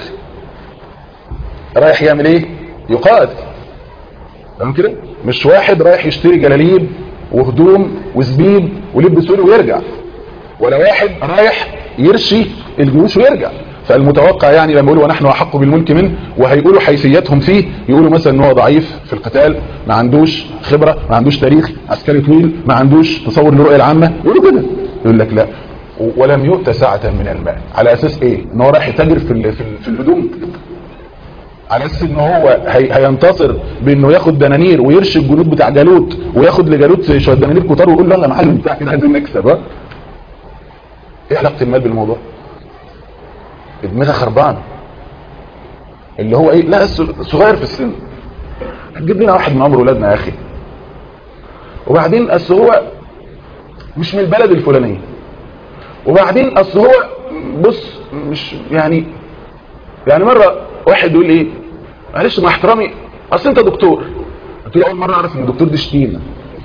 رايح يعمل ايه يقاتل تمام كده مش واحد رايح يشتري جلاليب وهدوم وزبيب ولب سوري ويرجع ولا واحد رايح يرشي الجيوش ويرجع فالمتوقع يعني لما يقولوا ونحن احق بالملك منه وهيقولوا حيثياتهم فيه يقولوا مثلا ان هو ضعيف في القتال ما عندوش خبره ما عندوش تاريخ عسكري طويل ما عندوش تصور للرؤيه العامه يقولوا كده يقول لك لا ولم يؤت ساعه من المال على اساس ايه ان هو رايح يتاجر في ال- في ال- في الهدوم على اساس ان هو هي هينتصر بانه ياخد دنانير ويرشي الجنود بتاع جالوت وياخد لجالوت شويه دنانير كتار ويقول له يلا يا معلم بتاع كده عايزين نكسب ها ايه علاقه المال بالموضوع دماغها خربانه اللي هو ايه لا الص- صغير في السن هتجيب لنا واحد من عمر ولادنا يا اخي وبعدين اصل هو مش من البلد الفلانيه وبعدين اصل هو بص مش يعني يعني مره واحد يقول ايه معلش مع احترامي اصل انت دكتور قلت له اول مره اعرف ان الدكتور دي شتيمه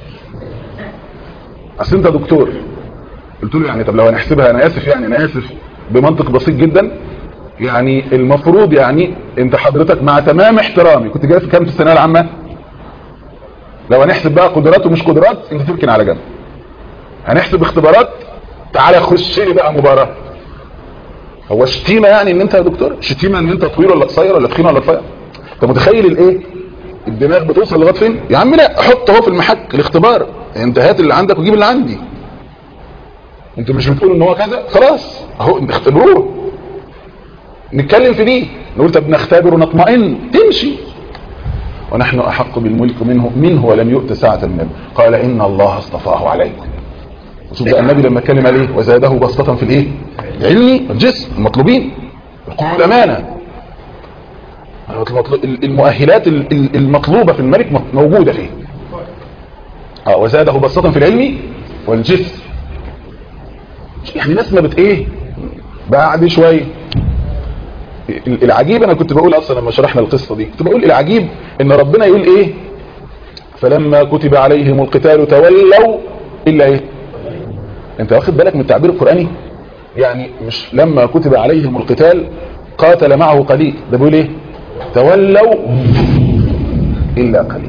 اصل انت دكتور قلت له يعني طب لو هنحسبها انا اسف يعني انا اسف بمنطق بسيط جدا يعني المفروض يعني انت حضرتك مع تمام احترامي كنت جاي في كام في الثانويه العامه لو هنحسب بقى قدرات ومش قدرات انت تركن على جنب هنحسب اختبارات تعالى خش لي بقى مباراه هو شتيمه يعني ان انت يا دكتور شتيمه ان انت طويل ولا قصير ولا تخين ولا رفيع انت متخيل الايه الدماغ بتوصل لغايه فين يا عم لا حط اهو في المحك الاختبار انت هات اللي عندك وجيب اللي عندي انتوا مش بتقولوا ان هو كذا خلاص اهو اختبروه نتكلم في دي نقول طب نختبر ونطمئن تمشي ونحن احق بالملك منه منه ولم يؤت ساعه من المال قال ان الله اصطفاه عليكم شوف بقى النبي لما اتكلم عليه وزاده بسطة في الايه العلم والجسم المطلوبين القوة والامانه المطلوب- المؤهلات ال- ال- المطلوبة في الملك موجودة فيه اه وزاده بسطة في العلم والجسم يعني ناس ما بت ايه بعد شوية ال- العجيب انا كنت بقول اصلا لما شرحنا القصة دي كنت بقول العجيب ان ربنا يقول ايه فلما كتب عليهم القتال تولوا الا ايه انت واخد بالك من التعبير القرآني يعني مش لما كتب عليهم القتال قاتل معه قليل ده بيقول ايه تولوا الا قليل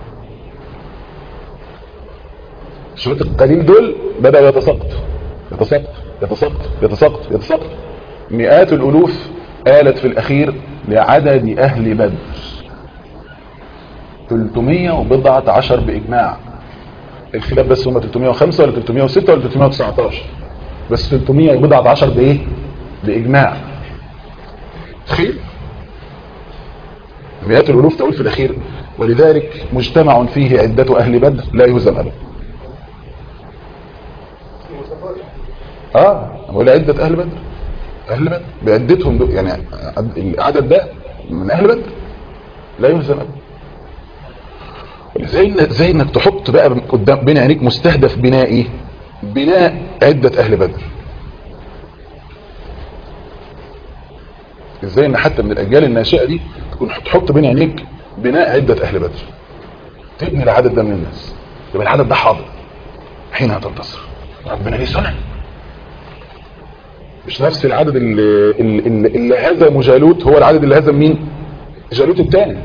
شوية القليل دول بدأوا يتساقطوا يتساقط يتساقط يتساقط يتساقط مئات الالوف آلت في الاخير لعدد اهل بدر 300 وبضعة عشر باجماع الخلاف بس هم 305 ولا 306 ولا 319 بس 300 وبضعة عشر بايه باجماع تخيل مئات الالوف تقول في الاخير ولذلك مجتمع فيه عدة اهل بدر لا يهزم ابدا اه ولا عدة اهل بدر اهل بدر بعدتهم دول يعني العدد ده من اهل بدر لا يهزم ابدا زي زي انك تحط بقى قدام بين عينيك مستهدف بنائي بناء عدة اهل بدر ازاي ان حتى من الاجيال الناشئة دي تكون تحط بين عينيك بناء عدة اهل بدر تبني العدد ده من الناس يبقى العدد ده حاضر حين تنتصر ربنا ليه سنن مش نفس العدد اللي, اللي, اللي هزم جالوت هو العدد اللي هزم مين جالوت الثاني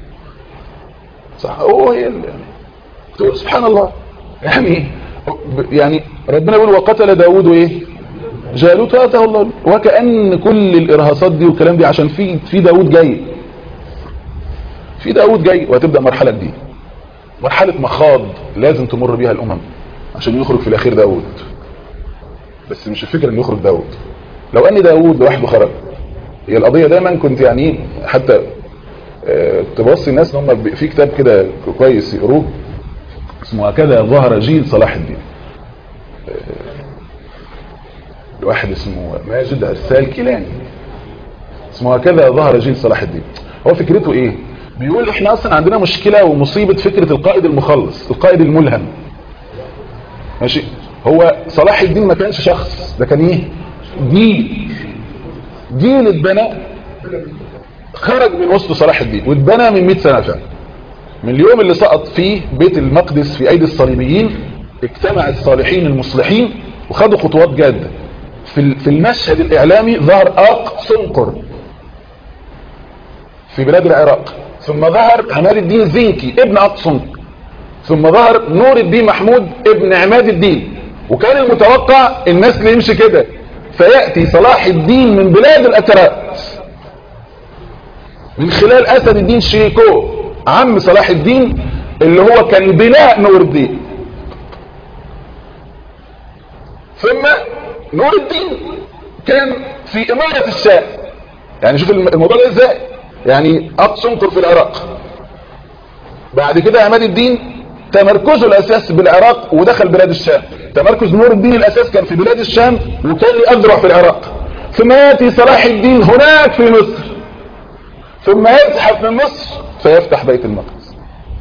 صح هو هي تقول سبحان الله يعني يعني ربنا يقول وقتل داود ايه جالوت واتاه الله وكأن كل الارهاصات دي والكلام دي عشان في في داود جاي في داود جاي وهتبدا مرحله جديده مرحله مخاض لازم تمر بيها الامم عشان يخرج في الاخير داود بس مش الفكره ان يخرج داود لو ان داود لوحده خرج هي القضيه دايما كنت يعني حتى تبصي الناس ان هم في كتاب كده كويس يقروه اسمه هكذا ظهر جيل صلاح الدين الواحد اسمه ماجد ارسال كيلاني اسمه هكذا ظهر جيل صلاح الدين هو فكرته ايه بيقول احنا اصلا عندنا مشكلة ومصيبة فكرة القائد المخلص القائد الملهم ماشي هو صلاح الدين ما كانش شخص ده كان ايه جيل جيل اتبنى خرج من وسط صلاح الدين واتبنى من 100 سنة فعلا من اليوم اللي سقط فيه بيت المقدس في ايدي الصليبيين اجتمع الصالحين المصلحين وخدوا خطوات جادة في في المشهد الاعلامي ظهر اق سنقر في بلاد العراق ثم ظهر عماد الدين الزنكي ابن اق سنقر ثم ظهر نور الدين محمود ابن عماد الدين وكان المتوقع الناس اللي يمشي كده فيأتي صلاح الدين من بلاد الاتراك من خلال اسد الدين شيكو عم صلاح الدين اللي هو كان بناء نور الدين ثم نور الدين كان في امارة الشام يعني شوف الموضوع ده ازاي يعني اقصنكر في العراق بعد كده عماد الدين تمركزه الاساس بالعراق ودخل بلاد الشام تمركز نور الدين الاساس كان في بلاد الشام وكان يأذرع في العراق ثم يأتي صلاح الدين هناك في مصر ثم يزحف من مصر فيفتح بيت المقدس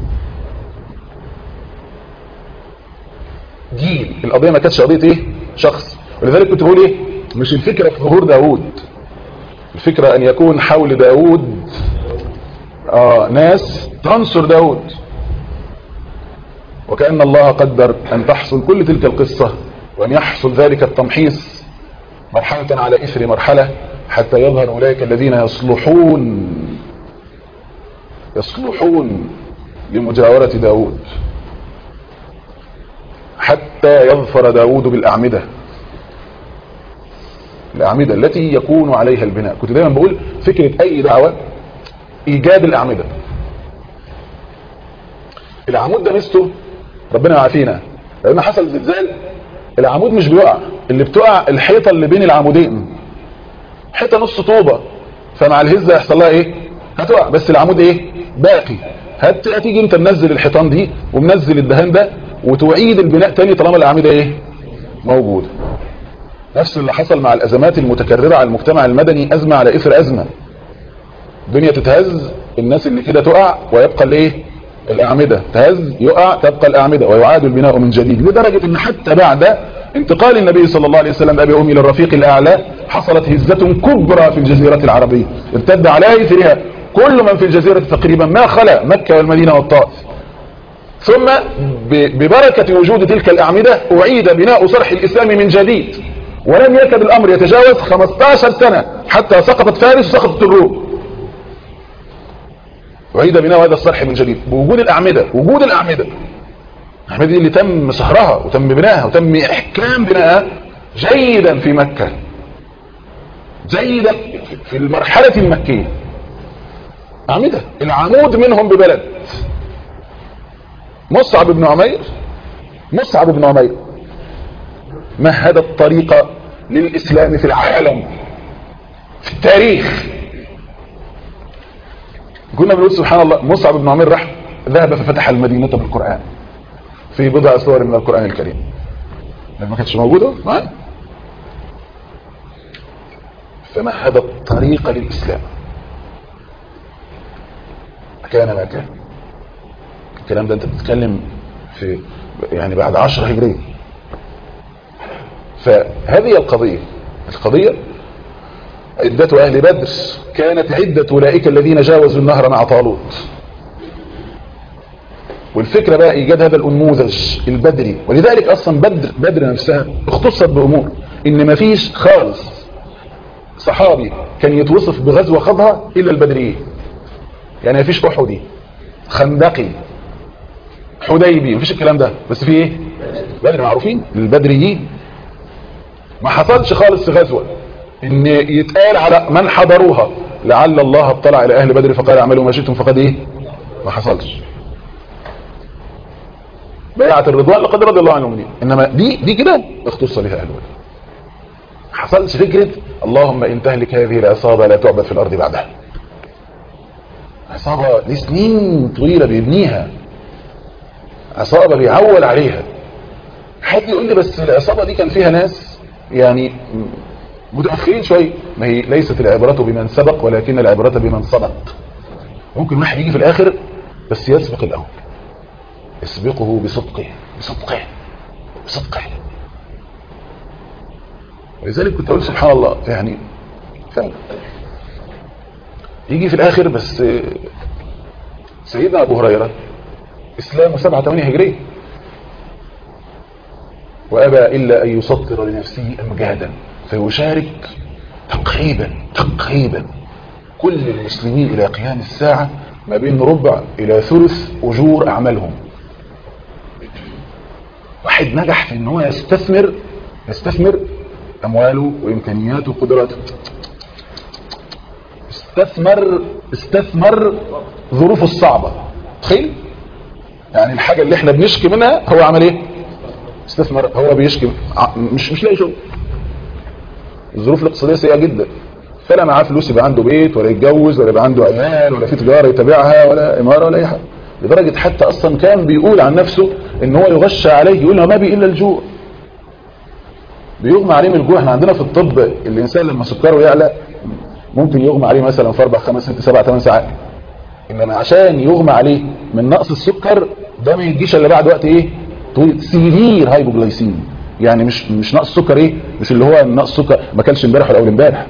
جيل القضية ما كانتش قضية ايه شخص ولذلك كنت بقول ايه مش الفكرة في ظهور داود الفكرة ان يكون حول داود آه ناس تنصر داود وكأن الله قدر أن تحصل كل تلك القصة وأن يحصل ذلك التمحيص مرحلة على إثر مرحلة حتى يظهر أولئك الذين يصلحون يصلحون لمجاورة داود حتى يظفر داود بالأعمدة الأعمدة التي يكون عليها البناء كنت دايما بقول فكرة أي دعوة إيجاد الأعمدة العمود ده ميزته ربنا يعافينا لما حصل زلزال العمود مش بيقع اللي بتقع الحيطة اللي بين العمودين حيطة نص طوبة فمع الهزة يحصل لها ايه هتقع بس العمود ايه باقي هت... هتيجي انت منزل الحيطان دي ومنزل الدهان ده وتعيد البناء تاني طالما الاعمدة ايه موجودة نفس اللي حصل مع الازمات المتكررة على المجتمع المدني ازمة على اثر ازمة الدنيا تتهز الناس اللي كده تقع ويبقى الايه الأعمدة تهز يقع تبقى الأعمدة ويعاد البناء من جديد لدرجة أن حتى بعد انتقال النبي صلى الله عليه وسلم بأبي أمي للرفيق الأعلى حصلت هزة كبرى في الجزيرة العربية ارتد على إثرها كل من في الجزيرة تقريبا ما خلا مكة والمدينة والطائف ثم ببركة وجود تلك الأعمدة أعيد بناء صرح الإسلام من جديد ولم يكد الأمر يتجاوز 15 سنة حتى سقطت فارس وسقطت الروم وعيد بناء هذا الصرح من جديد بوجود الأعمدة وجود الأعمدة الأعمدة دي اللي تم صهرها وتم بناءها وتم إحكام بناءها جيدا في مكة جيدا في المرحلة المكية أعمدة العمود منهم ببلد مصعب بن عمير مصعب بن عمير مهد الطريق للإسلام في العالم في التاريخ كنا بنقول سبحان الله مصعب بن عمير راح ذهب ففتح المدينة بالقرآن في بضع سور من القرآن الكريم لما كانتش موجودة ما فمهد الطريق للإسلام كان ما كان الكلام ده انت بتتكلم في يعني بعد 10 هجريه فهذه القضيه القضيه عدة أهل بدر كانت عدة أولئك الذين جاوزوا النهر مع طالوت والفكرة بقى إيجاد هذا الأنموذج البدري ولذلك أصلا بدر بدر نفسها اختصت بأمور إن ما فيش خالص صحابي كان يتوصف بغزوة خاضها إلا البدريين يعني ما فيش أحدي خندقي حديبي مفيش الكلام ده بس في ايه بدر معروفين البدريين ما حصلش خالص في غزوة ان يتقال على من حضروها لعل الله اطلع الى اهل بدر فقال اعملوا ما شئتم فقد ايه ما حصلش بيعة الرضوان لقد رضي الله عن المؤمنين انما دي دي كده اختص بها اهل بدر ما حصلش فكرة اللهم ان تهلك هذه العصابة لا تعبد في الارض بعدها عصابة لسنين طويلة بيبنيها عصابة بيعول عليها حد يقول لي بس العصابة دي كان فيها ناس يعني متأخرين شوية ما هي ليست العبرة بمن سبق ولكن العبرة بمن سبق ممكن واحد يجي في الآخر بس يسبق الأول يسبقه بصدقه بصدقه بصدقه ولذلك كنت أقول سبحان الله يعني فعلا يجي في الآخر بس سيدنا أبو هريرة إسلامه سبعة ثمانية هجرية وأبى إلا أن يسطر لنفسه أمجادا فيشارك تقريبا تقريبا كل المسلمين إلى قيام الساعة ما بين ربع إلى ثلث أجور أعمالهم واحد نجح في ان هو يستثمر يستثمر أمواله وإمكانياته وقدراته استثمر استثمر ظروفه الصعبة تخيل يعني الحاجة اللي احنا بنشكي منها هو عمل ايه استثمر هو بيشكي مش مش لاقي شغل الظروف الاقتصادية سيئة جدا فلا معاه فلوس يبقى عنده بيت ولا يتجوز ولا يبقى عنده عيال ولا في تجارة يتابعها ولا إمارة ولا أي حاجة لدرجة حتى أصلا كان بيقول عن نفسه إن هو يغشى عليه يقول ما بي إلا الجوع بيغمى عليه من الجوع احنا عندنا في الطب الإنسان لما سكره يعلى ممكن يغمى عليه مثلا في 4 5 6 7 8 ساعات إنما عشان يغمى عليه من نقص السكر ده ما يجيش إلا بعد وقت إيه طويل سيفير هايبوجلايسيميا يعني مش مش نقص سكر ايه مش اللي هو نقص سكر ما كانش امبارح ولا اول امبارح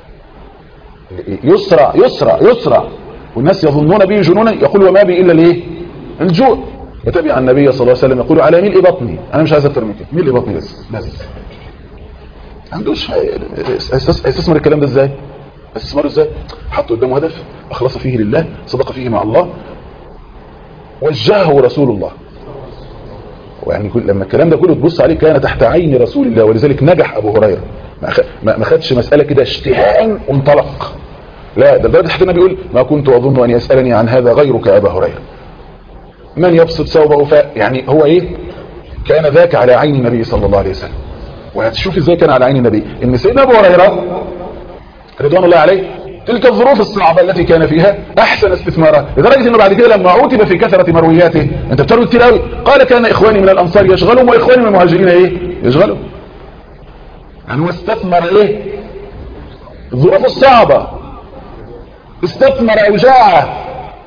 يسرع يسرع يسرع والناس يظنون به جنونا يقول وما بي الا الايه الجوع وتبع النبي صلى الله عليه وسلم يقول على ملء بطني انا مش عايز اكتر من كده ملء بطني بس بس عندوش استثمر الكلام ده ازاي استثماره ازاي حط قدامه هدف اخلص فيه لله صدق فيه مع الله وجهه رسول الله ويعني كل لما الكلام ده كله تبص عليه كان تحت عين رسول الله ولذلك نجح ابو هريره ما خدش مساله كده اشتهاء وانطلق لا ده لدرجه حتى النبي بيقول ما كنت اظن ان يسالني عن هذا غيرك يا ابا هريره من يبسط ثوبه ف يعني هو ايه كان ذاك على عين النبي صلى الله عليه وسلم وهتشوف ازاي كان على عين النبي ان سيدنا ابو هريره رضوان الله عليه تلك الظروف الصعبة التي كان فيها أحسن استثمارات لدرجة أنه بعد كده لما عوتب في كثرة مروياته أنت بتروي كتير قوي قال كان إخواني من الأنصار يشغلهم وإخواني من المهاجرين إيه يشغلهم يعني هو استثمر إيه الظروف الصعبة استثمر أوجاعه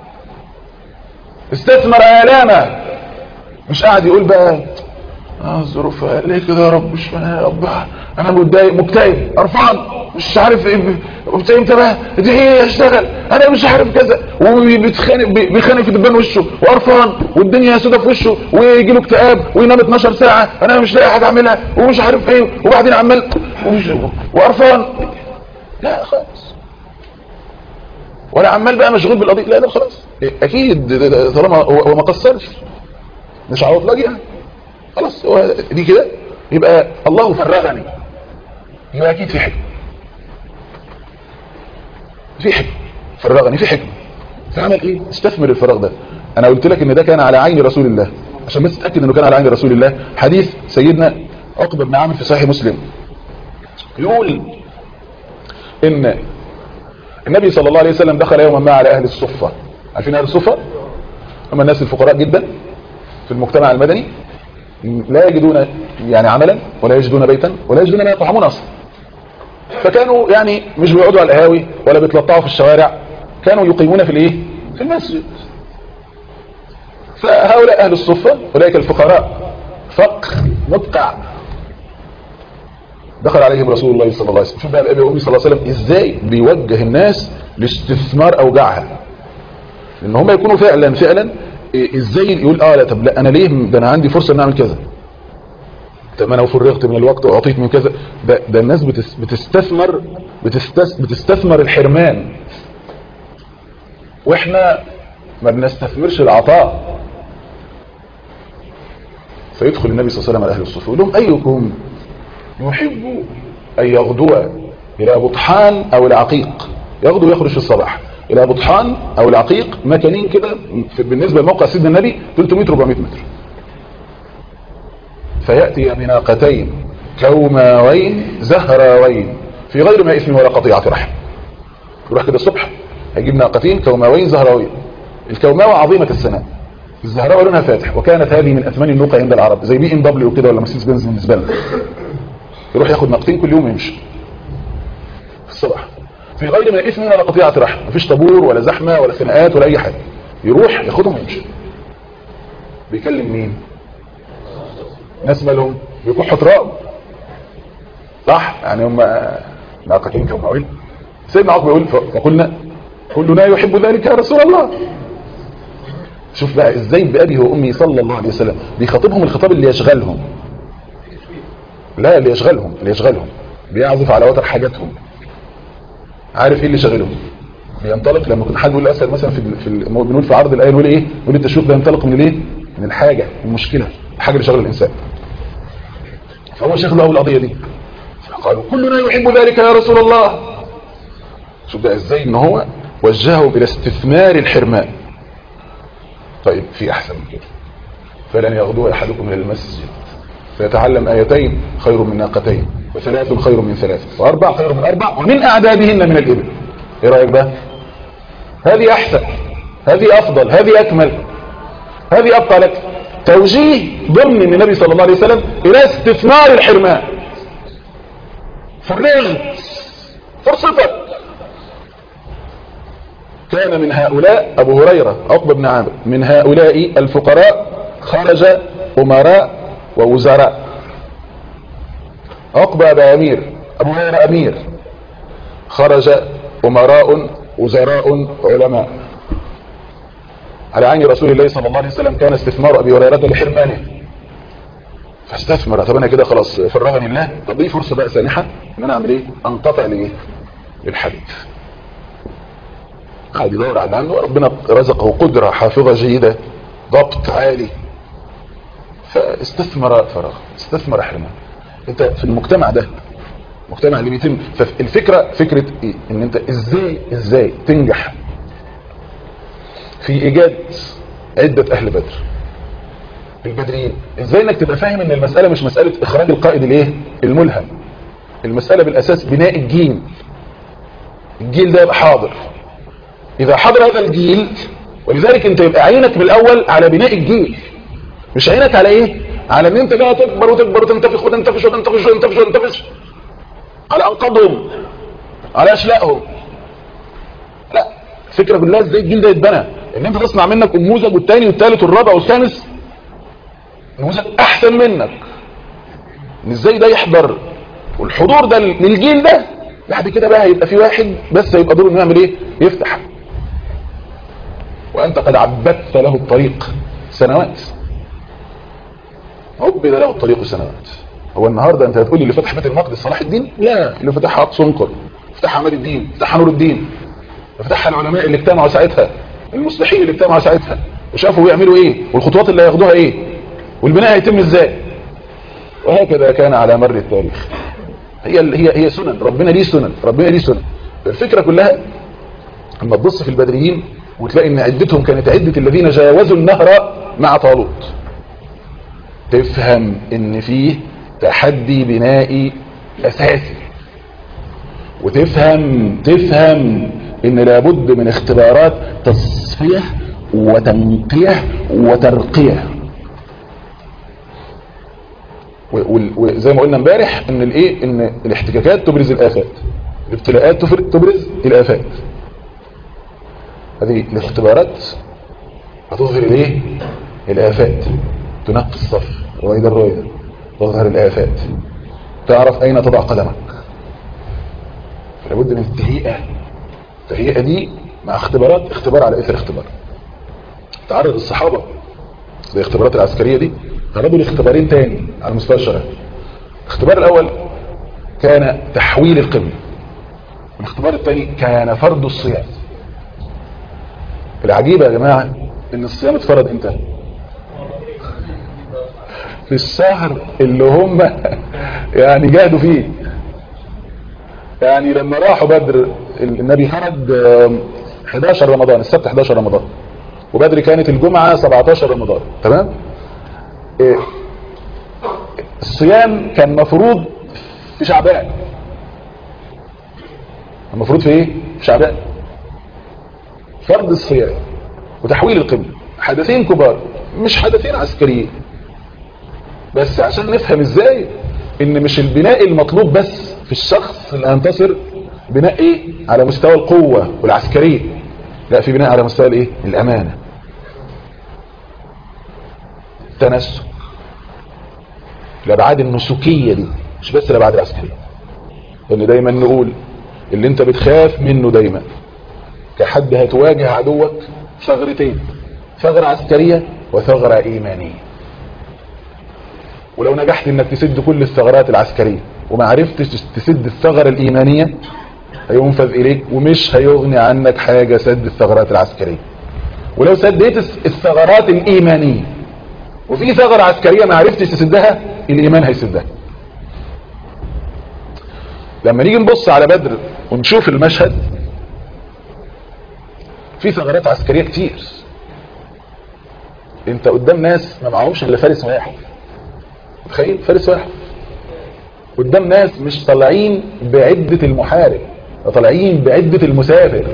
استثمر آلامه مش قاعد يقول بقى اه الظروف ليه كده يا رب مش يا رب انا متضايق مكتئب قرفان مش عارف ايه امتى بقى دي ايه اشتغل انا مش عارف كذا وبيتخانق بيخانق في دبان وشه وقرفان والدنيا سودة في وشه ويجي له اكتئاب وينام 12 ساعه انا مش لاقي حاجه اعملها ومش عارف ايه وبعدين عمال وقرفان لا خالص ولا عمال بقى مشغول بالقضيه لا لا خلاص اكيد طالما هو ما قصرش مش عوض لاجئ خلاص هو دي كده يبقى الله فرغني يبقى اكيد في حكمه في حكمه فرغني في حكمه فعمل ايه استثمر الفراغ ده انا قلت لك ان ده كان على عين رسول الله عشان بس تتاكد انه كان على عين رسول الله حديث سيدنا عقبه بن عامر في صحيح مسلم يقول ان النبي صلى الله عليه وسلم دخل يوما ما على اهل الصفه عارفين اهل الصفه هم الناس الفقراء جدا في المجتمع المدني لا يجدون يعني عملا ولا يجدون بيتا ولا يجدون ما يطعمون اصلا فكانوا يعني مش بيقعدوا على القهاوي ولا بيتلطعوا في الشوارع كانوا يقيمون في الايه في المسجد فهؤلاء اهل الصفه اولئك الفقراء فقر مدقع دخل عليهم رسول الله صلى الله عليه وسلم شوف بقى الابي وامي صلى الله عليه وسلم ازاي بيوجه الناس لاستثمار اوجاعها لان هم يكونوا فعلا فعلا إيه ازاي يقول اه لا طب لا انا ليه ده انا عندي فرصه ان اعمل كذا طب انا لو فرغت من الوقت واعطيت من كذا ده, ده الناس بتس بتستثمر بتستس بتستثمر الحرمان واحنا ما بنستثمرش العطاء فيدخل النبي صلى الله عليه وسلم على اهل الصفه يقول لهم ايكم يحب ان يغدو الى بطحان او العقيق يغدو ويخرج في الصباح الى بطحان او العقيق مكانين كده بالنسبه لموقع سيدنا النبي 300 400 متر فياتي بناقتين كوماوين زهراوين في غير ما اثم ولا قطيعه رحم يروح كده الصبح هيجيب ناقتين كوماوين زهراوين الكوماوة عظيمة السناء الزهراء لونها فاتح وكانت هذه من اثمان النقى عند العرب زي بي ام دبليو كده ولا مرسيدس بنز بالنسبه لنا يروح ياخد ناقتين كل يوم ويمشي في الصباح في غير من اثم ولا قطيعه رحم مفيش طابور ولا زحمه ولا خناقات ولا اي حاجه يروح ياخدهم ويمشي بيكلم مين ناس مالهم بيكحوا تراب صح يعني هم ناقتين كوماوين سيدنا عقبه يقول فقلنا كلنا يحب ذلك يا رسول الله شوف بقى ازاي بأبي وأمي صلى الله عليه وسلم بيخاطبهم الخطاب اللي يشغلهم لا اللي يشغلهم اللي يشغلهم بيعزف على وتر حاجاتهم عارف ايه اللي شغلهم بينطلق لما كنت حد يقول اسال مثلا في في بنقول في عرض الايه نقول ايه نقول التشويق ده ينطلق من الايه من الحاجه المشكله الحاجه اللي شغله الانسان فهو شغله اول القضيه دي قالوا كلنا يحب ذلك يا رسول الله شوف ده ازاي ان هو وجههم الى استثمار الحرمان طيب في احسن من كده فلن يغدو احدكم الى المسجد فيتعلم ايتين خير من ناقتين وثلاث خير من ثلاث واربع خير من اربع ومن اعدادهن من الابل ايه رايك بقى هذه احسن هذه افضل هذه اكمل هذه ابقى لك توجيه ضمن من النبي صلى الله عليه وسلم الى استثمار الحرمان فرغت فرصتك كان من هؤلاء أبو هريرة عقبة بن عامر من هؤلاء الفقراء خرج أمراء ووزراء عقبة أبا أمير أبو هريرة أمير خرج أمراء وزراء علماء على عين رسول الله صلى الله عليه وسلم كان استثمار أبي هريرة لحرمانه فاستثمر طب أنا كده خلاص فرغني الله طب دي فرصة بقى سانحة إن أنا أعمل إيه أنقطع لإيه للحديث قاعد يدور على عنه ربنا رزقه قدرة حافظة جيدة ضبط عالي فاستثمر فراغ استثمر حرمان انت في المجتمع ده المجتمع اللي بيتم فالفكرة فكرة ايه ان انت ازاي ازاي تنجح في ايجاد عدة اهل بدر البدريين ازاي انك تبقى فاهم ان المسألة مش مسألة اخراج القائد الايه الملهم المسألة بالاساس بناء الجيل الجيل ده يبقى حاضر إذا حضر هذا الجيل ولذلك أنت يبقى عينك بالأول على بناء الجيل مش عينك على إيه؟ على أن أنت بقى تكبر وتكبر وتنتفخ وتنتفش وتنتفش وتنتفش وتنتفش على أنقاضهم على أشلائهم لا الفكرة كلها ازاي الجيل ده يتبنى ان انت تصنع منك نموذج والتاني والتالت والرابع والخامس نموذج احسن منك ان ازاي ده يحضر والحضور ده للجيل ده بعد كده بقى هيبقى في واحد بس هيبقى دوره انه يعمل ايه يفتح وانت قد عبدت له الطريق سنوات عبد له الطريق سنوات هو النهاردة انت هتقول اللي فتح بيت المقدس صلاح الدين لا اللي فتحها سنقر فتحها عماد الدين فتحها نور الدين فتحها العلماء اللي اجتمعوا ساعتها المصلحين اللي اجتمعوا ساعتها وشافوا يعملوا ايه والخطوات اللي هياخدوها ايه والبناء هيتم ازاي وهكذا كان على مر التاريخ هي هي هي سنن ربنا ليه سنن ربنا ليه سنن الفكرة كلها اما تبص في البدريين وتلاقي ان عدتهم كانت عدة الذين جاوزوا النهر مع طالوت تفهم ان فيه تحدي بنائي اساسي وتفهم تفهم ان لابد من اختبارات تصفية وتنقية وترقية وزي ما قلنا امبارح ان الايه ان الاحتكاكات تبرز الافات الابتلاءات تبرز الافات هذه الاختبارات هتظهر الايه الآفات تنقي الصف رويدا رويدا تظهر الآفات تعرف أين تضع قدمك لابد من التهيئة التهيئة دي مع اختبارات اختبار على إثر اختبار تعرض الصحابة للاختبارات العسكرية دي تعرضوا لاختبارين تاني على مستوى الشرع الاختبار الأول كان تحويل القبل والاختبار الثاني كان فرض الصيام العجيب يا جماعة ان الصيام اتفرض امتى في الشهر اللي هم يعني جاهدوا فيه يعني لما راحوا بدر النبي خرج 11 رمضان السبت 11 رمضان وبدر كانت الجمعة 17 رمضان تمام إيه الصيام كان مفروض في شعبان المفروض في ايه في شعبان فرض الصيام وتحويل القبل حدثين كبار مش حدثين عسكريين بس عشان نفهم ازاي ان مش البناء المطلوب بس في الشخص اللي هينتصر بناء ايه على مستوى القوة والعسكرية لا في بناء على مستوى الايه الامانة التنسك الابعاد النسكية دي مش بس الابعاد العسكرية لان دايما نقول اللي انت بتخاف منه دايما كحد هتواجه عدوك ثغرتين ثغرة عسكرية وثغرة ايمانية ولو نجحت انك تسد كل الثغرات العسكرية وما عرفتش تسد الثغرة الايمانية هينفذ اليك ومش هيغني عنك حاجة سد الثغرات العسكرية ولو سديت الثغرات الايمانية وفي ثغرة عسكرية ما عرفتش تسدها الايمان هيسدها لما نيجي نبص على بدر ونشوف المشهد في ثغرات عسكرية كتير انت قدام ناس ما معهمش الا فارس واحد تخيل فارس واحد قدام ناس مش طالعين بعدة المحارب طالعين بعدة المسافر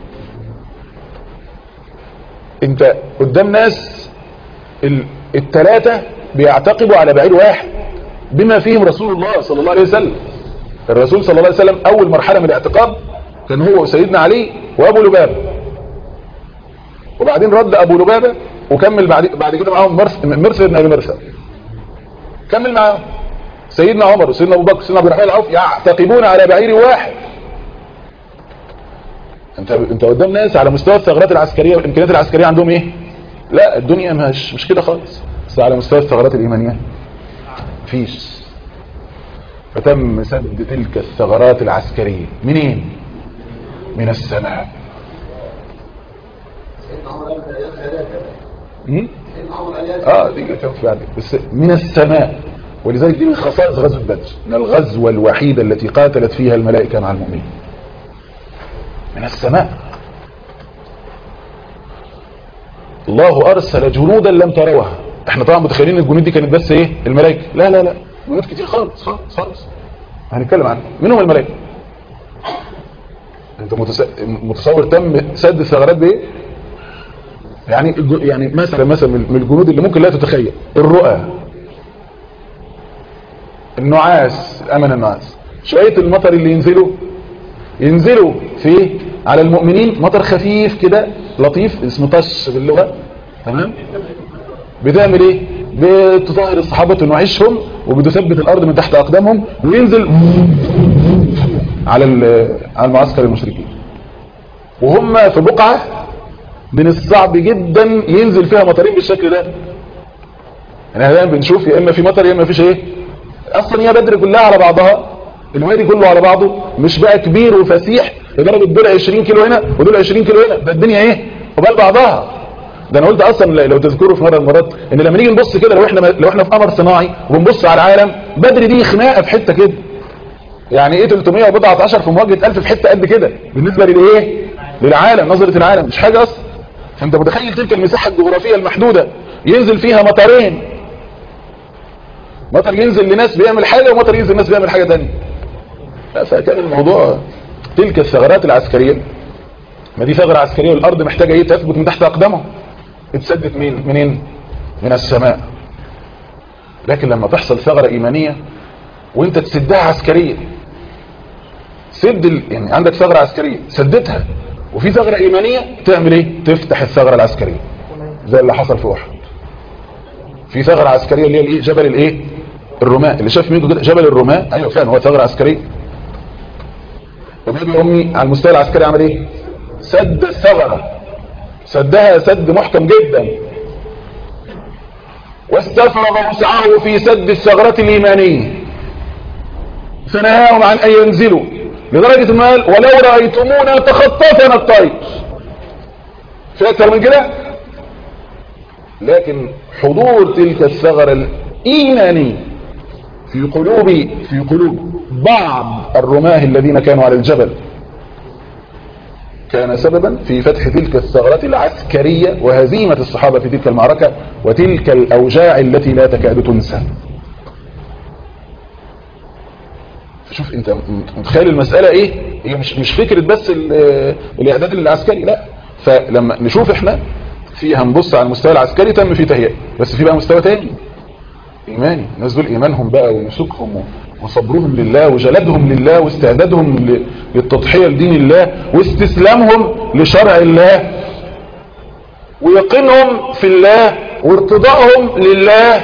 انت قدام ناس التلاتة بيعتقبوا على بعير واحد بما فيهم رسول الله صلى الله عليه وسلم الرسول صلى الله عليه وسلم اول مرحلة من الاعتقاب كان هو وسيدنا علي وابو لبابة وبعدين رد ابو لبابة وكمل بعد بعد كده معاهم مرثد بن ابي مرثد كمل معاهم سيدنا عمر وسيدنا ابو بكر وسيدنا عبد الرحمن العوف يعتقبون على بعير واحد انت انت قدام ناس على مستوى الثغرات العسكريه والامكانيات العسكريه عندهم ايه لا الدنيا مش مش كده خالص بس على مستوى الثغرات الايمانيه مفيش فتم سد تلك الثغرات العسكريه منين من السماء اه دي كانت فعلا بس من السماء ولذلك دي من خصائص غزوه بدر من الغزوه الوحيده التي قاتلت فيها الملائكه مع المؤمنين من السماء الله ارسل جنودا لم تروها احنا طبعا متخيلين الجنود دي كانت بس ايه الملائكه لا لا لا جنود كتير خالص خالص خالص هنتكلم عنها منهم الملائكه انت متصور تم سد الثغرات بايه يعني يعني مثلا مثلا من الجنود اللي ممكن لا تتخيل الرؤى النعاس امن النعاس شويه المطر اللي ينزلوا ينزلوا في على المؤمنين مطر خفيف كده لطيف اسمه طش باللغه تمام بتعمل ايه بتطهر الصحابه ونعيشهم وبتثبت الارض من تحت اقدامهم وينزل على على المعسكر المشركين وهم في بقعه من الصعب جدا ينزل فيها مطرين بالشكل ده احنا دايما بنشوف يا اما في مطر يا اما فيش ايه اصلا هي بدر كلها على بعضها الوادي كله على بعضه مش بقى كبير وفسيح لدرجه دول 20 كيلو هنا ودول 20 كيلو هنا ده الدنيا ايه وبال بعضها ده انا قلت اصلا لو تذكروا في مره من المرات ان لما نيجي نبص كده لو احنا لو احنا في قمر صناعي وبنبص على العالم بدر دي خناقه في حته كده يعني ايه 300 وبضعه عشر في مواجهه 1000 في حته قد كده بالنسبه للايه للعالم نظره العالم مش حاجه اصلا فانت متخيل تلك المساحه الجغرافيه المحدوده ينزل فيها مطرين مطر ينزل لناس بيعمل حاجه ومطر ينزل لناس بيعمل حاجه ثانيه فكان الموضوع تلك الثغرات العسكريه ما دي ثغره عسكريه والارض محتاجه ايه تثبت من تحت اقدامها اتسدت مين منين من السماء لكن لما تحصل ثغره ايمانيه وانت تسدها عسكريا سد ال... يعني عندك ثغره عسكريه سدتها وفي ثغره ايمانيه تعمل ايه تفتح الثغره العسكريه زي اللي حصل في احد في ثغره عسكريه اللي هي الايه جبل الايه الرماة اللي شاف منه كده جبل الرماة ايوه فعلا هو ثغره عسكريه وبابي امي على المستوى العسكري عمل ايه سد الثغره سدها سد محكم جدا واستفرغ وسعه في سد الثغرة الإيمانية فنهاهم عن أن ينزلوا لدرجة ما قال ولو رأيتمونا تخطفنا الطير في أكثر من كده لكن حضور تلك الثغرة الإيمانية في قلوب في قلوب بعض الرماه الذين كانوا على الجبل كان سببا في فتح تلك الثغرة العسكرية وهزيمة الصحابة في تلك المعركة وتلك الأوجاع التي لا تكاد تنسى شوف انت متخيل المسألة ايه هي مش, مش فكرة بس الاعداد العسكري لا فلما نشوف احنا في هنبص على المستوى العسكري تم فيه تهيئة بس في بقى مستوى تاني ايماني الناس دول ايمانهم بقى ونسكهم وصبرهم لله وجلدهم لله واستعدادهم للتضحية لدين الله واستسلامهم لشرع الله ويقينهم في الله وارتضائهم لله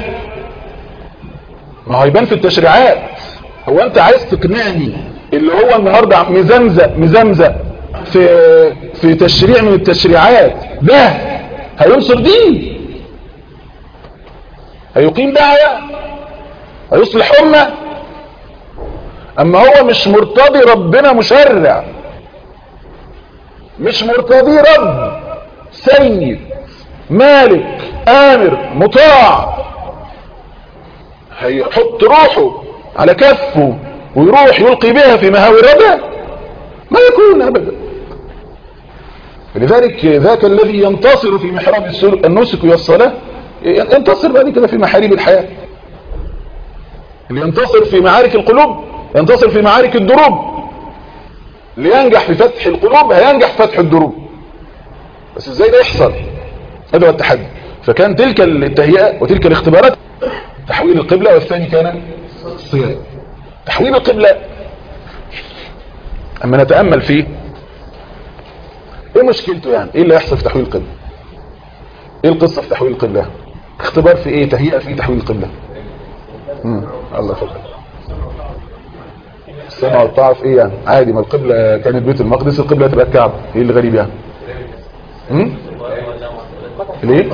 ما هو يبان في التشريعات هو انت عايز تقنعني اللي هو النهاردة مزمزق مزمزق في في تشريع من التشريعات ده هينصر دين هيقيم دعوة هيصلح أمة أما هو مش مرتضي ربنا مشرع مش مرتضي رب سيد مالك آمر مطاع هيحط روحه على كفه ويروح يلقي بها في مهاوي الردى ما يكون أبدا لذلك ذاك الذي ينتصر في محراب النسك والصلاة ينتصر بعد كده في محاريب الحياة اللي ينتصر في معارك القلوب ينتصر في معارك الدروب لينجح في فتح القلوب هينجح في فتح الدروب بس ازاي ده يحصل هذا هو التحدي فكان تلك التهيئة وتلك الاختبارات تحويل القبلة والثاني كان الصيام تحويل القبلة اما نتأمل فيه ايه مشكلته يعني ايه اللي يحصل في تحويل القبلة ايه القصة في تحويل القبلة اختبار في ايه تهيئة في تحويل القبلة امم الله فضل السمع والطاعة في ايه يعني عادي ما القبلة كانت بيت المقدس القبلة تبقى الكعبة ايه اللي غريب يعني امم ليه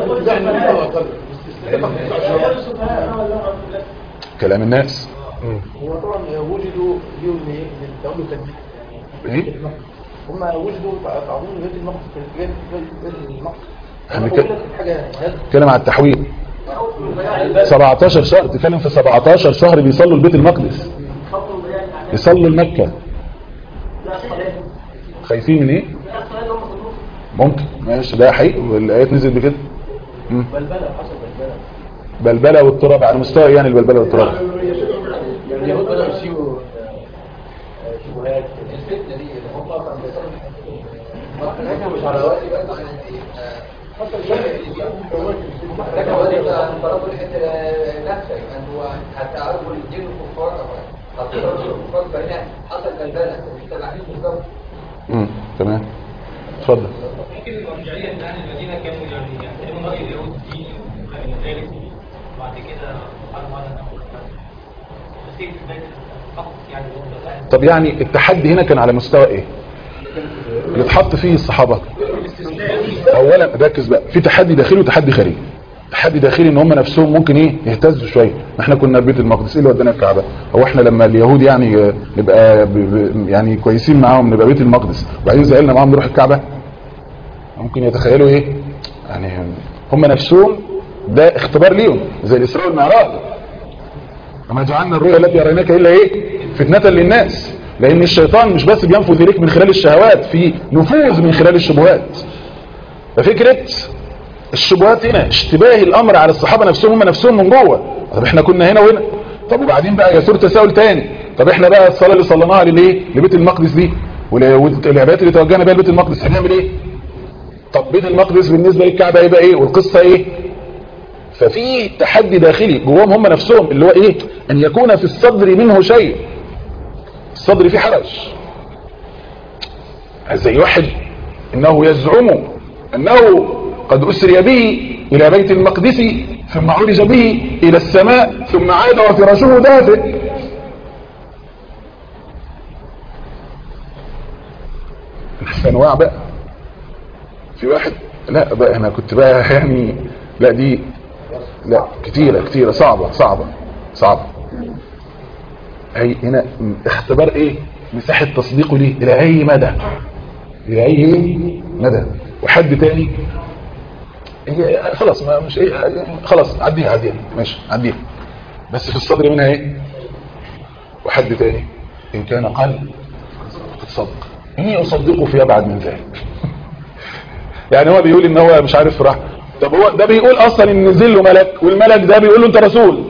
كلام الناس هو طبعا وجدوا ليهم ايه للتعامل التجديد ايه هم وجدوا تعظيم بيت المقدس في بيت المقدس احنا أنا بنتكلم- بقول لك حاجه هذا تتكلم على التحويل 17 شهر تتكلم في 17 شهر بيصلوا لبيت المقدس يصلوا لمكة خايفين من ايه ممكن ماشي ده حقيقي والايات نزلت بكده مم. بلبله حصل بلبله بلبلة والتراب على مستوى يعني البلبلة والتراب يعني اليهود بدأوا يسيبوا آه، شبهات الفتنة دي اللي هم أصلا بيصلوا مش على وقت حصل لكن هو ده برضه الحته نفسك انه هتعرفوا الدين الكفار او هتعرفوا الكفار فهنا حصل بلبله مش تبعين بالظبط مم. تمام اتفضل ممكن المرجعية ان اهل المدينة كانوا يعني يحترموا رأي اليهود دي ومن ذلك وبعد كده قالوا على نفس نتيجة ذلك فقط يعني هو ده طب يعني التحدي هنا كان على مستوى ايه اللي اتحط فيه الصحابة اولا ركز بقى في تحدي داخلي وتحدي خارجي تحدي داخلي ان هم نفسهم ممكن ايه يهتزوا شويه احنا كنا في بيت المقدس ايه اللي ودانا الكعبه هو احنا لما اليهود يعني آه، نبقى ب- ب- يعني كويسين معاهم نبقى بيت المقدس وبعدين زعلنا معاهم نروح الكعبه ممكن يتخيلوا ايه يعني هم نفسهم ده اختبار ليهم زي الاسراء والمعراج وما جعلنا الرؤيا التي أريناك إلا إيه فتنة للناس لأن الشيطان مش بس بينفذ إليك من خلال الشهوات في نفوذ من خلال الشبهات ففكرة الشبهات هنا اشتباه الأمر على الصحابة نفسهم هم نفسهم من جوه طب احنا كنا هنا وهنا طب وبعدين بقى يثور تساؤل تاني طب احنا بقى الصلاة اللي صليناها للايه لبيت المقدس دي وال- والعبادات اللي توجهنا بيها لبيت المقدس هنعمل ايه طب بيت المقدس بالنسبة للكعبة يبقى ايه والقصة ايه ففي تحدي داخلي جواهم هم نفسهم اللي هو ايه ان يكون في الصدر منه شيء الصدر فيه حرج زي واحد انه يزعم انه قد اسري به الى بيت المقدس ثم عرج به الى السماء ثم عاد وفراشه دافئ في انواع بقى في واحد لا بقى انا كنت بقى يعني لا دي لا كتيرة كتيرة صعبة صعبة صعبة اي هنا اختبار ايه مساحة تصديقه ليه الى اي مدى الى اي مدى وحد تاني هي خلاص ما مش ايه خلاص عديها عديها ماشي عديها بس في الصدر منها ايه وحد تاني ان كان قل تصدق اني اصدقه في ابعد من ذلك يعني هو بيقول ان هو مش عارف راح طب هو ده بيقول اصلا ان نزل له ملك والملك ده بيقول له انت رسول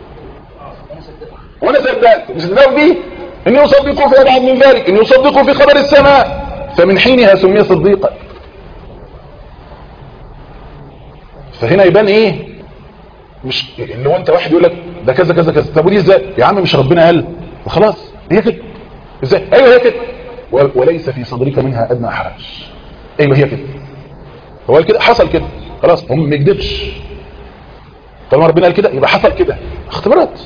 وانا صدقت مش صدقت دي اني اصدقه في ابعد من ذلك اني اصدقه في خبر السماء فمن حينها سمي صديقا فهنا يبان ايه مش اللي هو انت واحد يقول لك ده كذا كذا كذا طب ودي ازاي يا عم مش ربنا قال وخلاص هي كده ازاي ايوه هي كده و- وليس في صدرك منها ادنى حرج ايوه هي كده هو قال كده حصل كده خلاص هم ما يكذبش طالما ربنا قال كده يبقى حصل كده اختبارات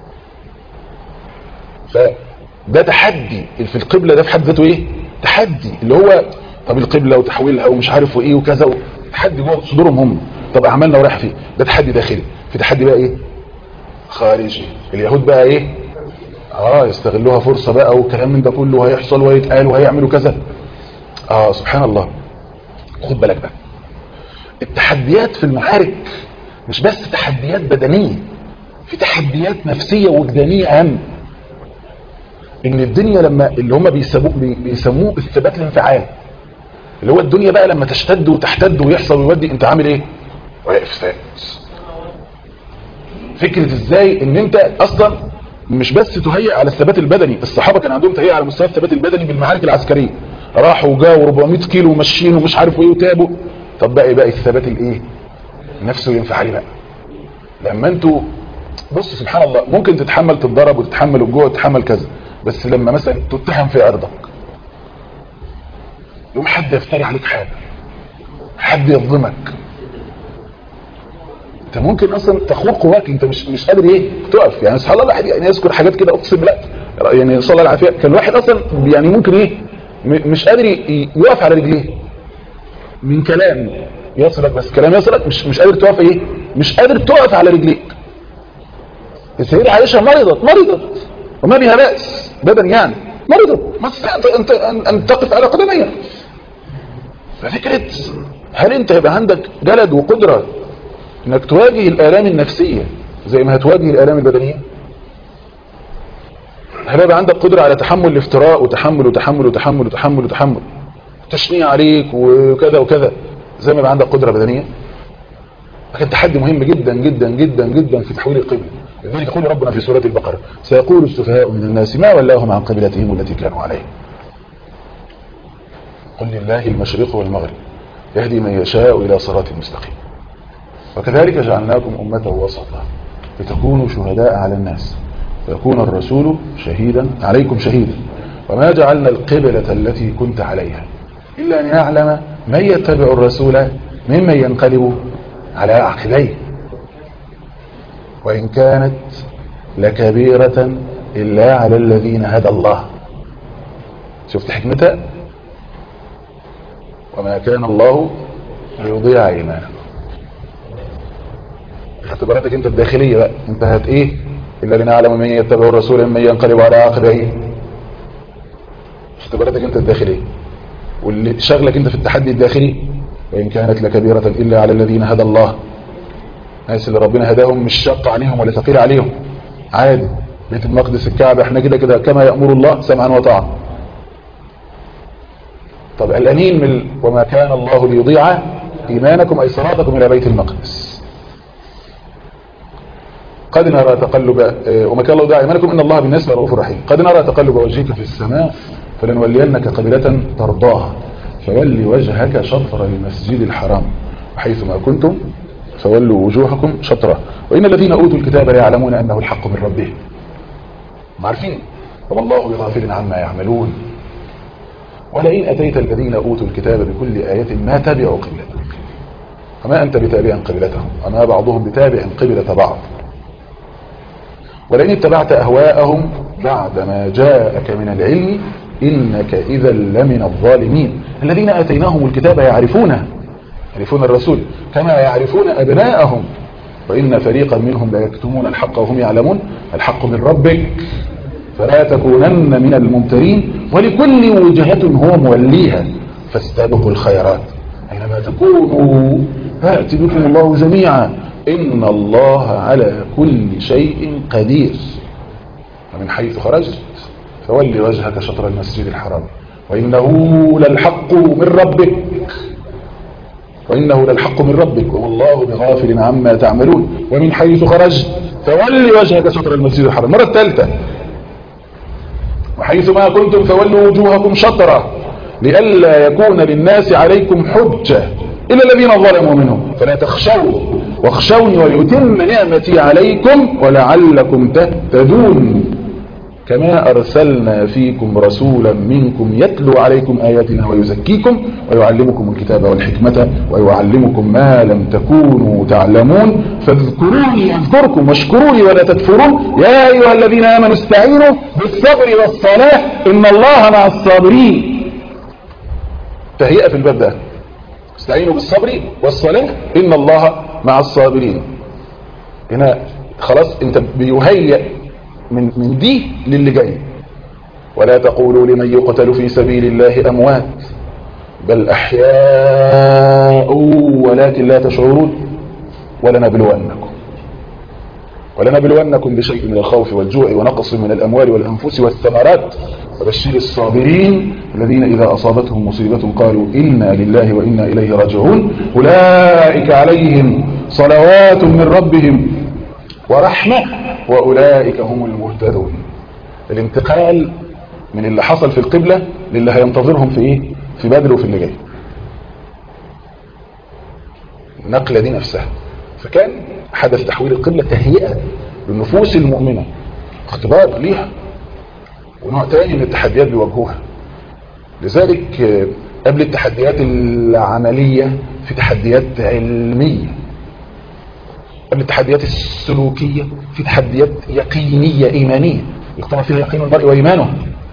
فده تحدي في القبلة ده في حد ذاته ايه تحدي اللي هو طب القبلة وتحويلها ومش عارف وايه وكذا و... تحدي جوه صدورهم هم طب اعمالنا ورايح فيه ده تحدي داخلي في تحدي بقى ايه خارجي اليهود بقى ايه اه يستغلوها فرصة بقى والكلام من ده كله هيحصل وهيتقال وهيعملوا كذا اه سبحان الله خد بالك بقى التحديات في المعارك مش بس تحديات بدنية في تحديات نفسية وجدانية اهم ان الدنيا لما اللي هم بيسموه بي- بيسموه الثبات الانفعال اللي هو الدنيا بقى لما تشتد وتحتد ويحصل ويودي انت عامل ايه واقف ثابت فكرة ازاي ان انت اصلا مش بس تهيئ على الثبات البدني الصحابة كان عندهم تهيئ على مستوى الثبات البدني بالمعارك العسكرية راحوا وجاوا 400 كيلو وماشيين ومش عارف ايه وتابوا طب بقى بقى الثبات الايه نفسه الانفعالي بقى لما انتوا بص سبحان الله ممكن تتحمل تتضرب وتتحمل الجوع وتتحمل كذا بس لما مثلا تتهم في ارضك يوم حد يفتري عليك حاجه حد يظلمك انت ممكن اصلا تخوض قواك انت مش مش قادر ايه تقف يعني سبحان الله الواحد يعني يذكر حاجات كده اقسم بالله يعني صلى الله العافيه كان الواحد اصلا يعني ممكن ايه م- مش قادر ي- يقف على رجليه من كلام يصلك بس كلام يصلك مش مش قادر تقف ايه مش قادر تقف على رجليك السيدة عائشة مرضت مرضت وما بها بأس بدن يعني مرضت ما تستطيع أن- أن أن- أن تقف على قدميها ففكرة هل انت يبقى عندك جلد وقدرة انك تواجه الآلام النفسية زي ما هتواجه الآلام البدنية هل يبقى عندك قدرة على تحمل الافتراء وتحمل وتحمل وتحمل وتحمل وتحمل تشنيع عليك وكذا وكذا زي ما يبقى عندك قدرة بدنية لكن تحدي مهم جدا جدا جدا جدا في تحويل القبلة لذلك يقول ربنا في سورة البقرة سيقول السفهاء من الناس ما ولاهم عن قبلتهم التي كانوا عليها قل لله المشرق والمغرب يهدي من يشاء إلى صراط مستقيم وكذلك جعلناكم أمة وسطا لتكونوا شهداء على الناس فيكون الرسول شهيدا عليكم شهيدا وما جعلنا القبلة التي كنت عليها إلا أن يعلم من يتبع الرسول ممن ينقلب على عقبيه وإن كانت لكبيرة إلا على الذين هدى الله شفت حكمتها وما كان الله ليضيع إيمانكم اختباراتك انت الداخلية بقى انت هت ايه إلا لنعلم من يتبع الرسول ممن ينقلب على عقبيه اختباراتك انت الداخلية واللي شغلك انت في التحدي الداخلي وإن كانت لكبيرة إلا على الذين هدى الله الناس اللي ربنا هداهم مش شق عليهم ولا ثقيل عليهم عادي بيت المقدس الكعبة احنا كده كده كما يأمر الله سمعا وطاعة طب الأنين من وما كان الله ليضيع إيمانكم أي صلاتكم إلى بيت المقدس قد نرى تقلب اه، وما كان الله ليضيع إيمانكم إن الله بالناس لرؤوف رحيم قد نرى تقلب وجهك في السماء فلنولينك قبلة ترضاها فول وجهك شطر المسجد الحرام وحيث ما كنتم فولوا وجوهكم شطره وإن الذين أوتوا الكتاب ليعلمون أنه الحق من ربهم ما عارفين وما الله بغافل عما يعملون ولئن أتيت الذين أوتوا الكتاب بكل آية ما تبعوا قبلتك وما أنت بتابع قبلتهم وما بعضهم بتابع قبلة بعض ولئن اتبعت أهواءهم بعدما جاءك من العلم إنك إذا لمن الظالمين الذين آتيناهم الكتاب يعرفونه يعرفون الرسول كما يعرفون أبناءهم وإن فريقا منهم لا يكتمون الحق وهم يعلمون الحق من ربك فلا تكونن من الممترين ولكل وجهة هو موليها فاستبقوا الخيرات أينما تكونوا فأتي بكم الله جميعا إن الله على كل شيء قدير ومن حيث خرجت فول وجهك شطر المسجد الحرام وإنه للحق من ربك وإنه للحق من ربك والله بغافل عما تعملون ومن حيث خرجت فول وجهك شطر المسجد الحرام مرة الثالثة وحيث ما كنتم فولوا وجوهكم شطرة لئلا يكون للناس عليكم حجة إلا الذين ظلموا منهم فلا تخشوا واخشوني ولأتم نعمتي عليكم ولعلكم تهتدون كما أرسلنا فيكم رسولا منكم يتلو عليكم آياتنا ويزكيكم ويعلمكم الكتاب والحكمة ويعلمكم ما لم تكونوا تعلمون فاذكروني أذكركم واشكروني ولا تكفرون يا أيها الذين آمنوا استعينوا بالصبر والصلاة إن الله مع الصابرين تهيئة في الباب ده استعينوا بالصبر والصلاة إن الله مع الصابرين هنا خلاص انت بيهيئ من, من دي للي جاي ولا تقولوا لمن يقتل في سبيل الله أموات بل أحياء ولكن لا تشعرون ولنبلونكم ولنبلونكم بشيء من الخوف والجوع ونقص من الأموال والأنفس والثمرات وبشر الصابرين الذين إذا أصابتهم مصيبة قالوا إنا لله وإنا إليه راجعون أولئك عليهم صلوات من ربهم ورحمة وأولئك هم المهتدون الانتقال من اللي حصل في القبلة للي هينتظرهم في ايه في بدر وفي اللي جاي النقلة دي نفسها فكان حدث تحويل القبلة تهيئة للنفوس المؤمنة اختبار ليها ونوع تاني من التحديات بيواجهوها لذلك قبل التحديات العملية في تحديات علمية قبل التحديات السلوكية في تحديات يقينية إيمانية يقتنع فيها يقين المرء وإيمانه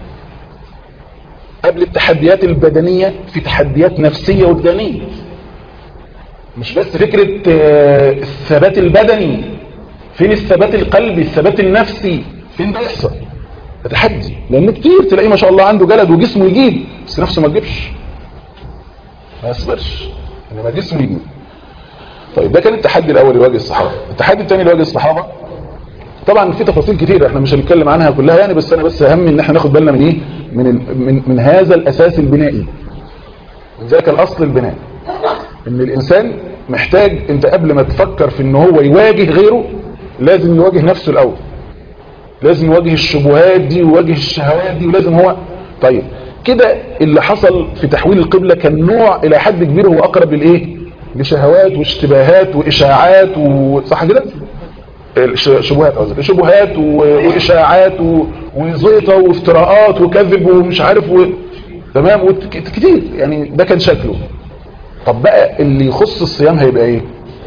قبل التحديات البدنية في تحديات نفسية وجدانية مش بس فكرة الثبات البدني فين الثبات القلبي الثبات النفسي فين ده يحصل تحدي لان كتير تلاقيه ما شاء الله عنده جلد وجسمه يجيب بس نفسه ما تجيبش ما يصبرش انما جسمه يجيب طيب ده كان التحدي الاول اللي واجه الصحابه التحدي الثاني اللي واجه الصحابه طبعا في تفاصيل كتير احنا مش هنتكلم عنها كلها يعني بس انا بس اهم ان احنا ناخد بالنا من ايه من ال... من من هذا الاساس البنائي من ذاك الاصل البناء ان الانسان محتاج انت قبل ما تفكر في ان هو يواجه غيره لازم يواجه نفسه الاول لازم يواجه الشبهات دي ويواجه الشهوات دي ولازم هو طيب كده اللي حصل في تحويل القبلة كان نوع الى حد كبير هو اقرب للايه لشهوات واشتباهات واشاعات وصح كده شبهات قصدي شبهات واشاعات وزيطه وافتراءات وكذب ومش عارف و... تمام وكتير يعني ده كان شكله طب بقى اللي يخص الصيام هيبقى ايه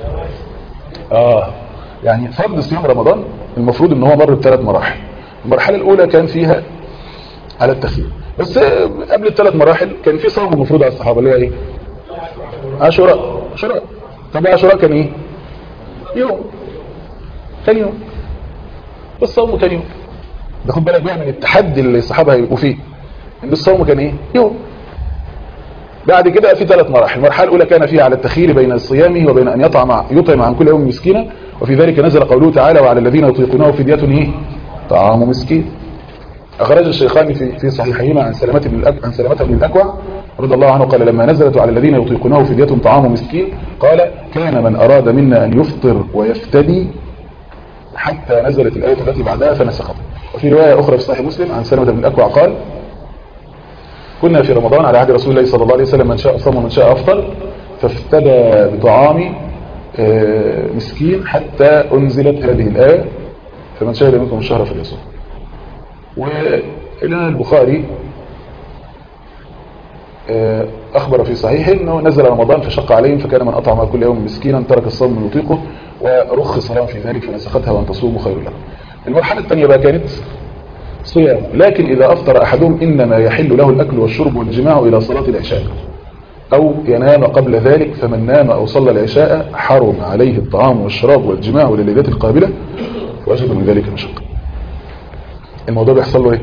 اه يعني فرض صيام رمضان المفروض ان هو مر بثلاث مراحل المرحله الاولى كان فيها على التخيير بس قبل الثلاث مراحل كان في صوم المفروض على الصحابه اللي هو ايه عاشوراء عاشوراء طب عاشوراء كان ايه يوم كان يوم الصوم كان يوم ده خد بالك بقى من التحدي اللي الصحابه هيبقوا فيه ان الصوم كان ايه يوم بعد كده في ثلاث مراحل المرحله الاولى كان فيها على التخيير بين صيامه وبين ان يطعم يطعم عن كل يوم مسكينا وفي ذلك نزل قوله تعالى وعلى الذين يطيقونه فدية ايه طعام مسكين أخرج الشيخان في في صحيحهما عن سلامة بن الأك... عن سلامة بن الأكوع رضي الله عنه قال لما نزلت على الذين يطيقونه فدية طعام مسكين قال كان من أراد منا أن يفطر ويفتدي حتى نزلت الآية التي بعدها فنسختها وفي رواية أخرى في صحيح مسلم عن سلامة بن الأكوع قال كنا في رمضان على عهد رسول الله صلى الله عليه وسلم من شاء صام ومن شاء أفطر فافتدى بطعام مسكين حتى أنزلت هذه الآية فمن شهد منكم الشهر فليصوم والإمام البخاري آه، أخبر في صحيحه أنه نزل رمضان فشق عليهم فكان من أطعم كل يوم مسكينا ترك الصوم من يطيقه ورخص لهم في ذلك فنسختها وأن تصوموا خير لكم المرحلة الثانية بقى كانت صيام لكن إذا أفطر أحدهم إنما يحل له الأكل والشرب والجماع إلى صلاة العشاء أو ينام قبل ذلك فمن نام أو صلى العشاء حرم عليه الطعام والشراب والجماع لليلات القابلة وأجد من ذلك مشقة الموضوع بيحصل له إيه؟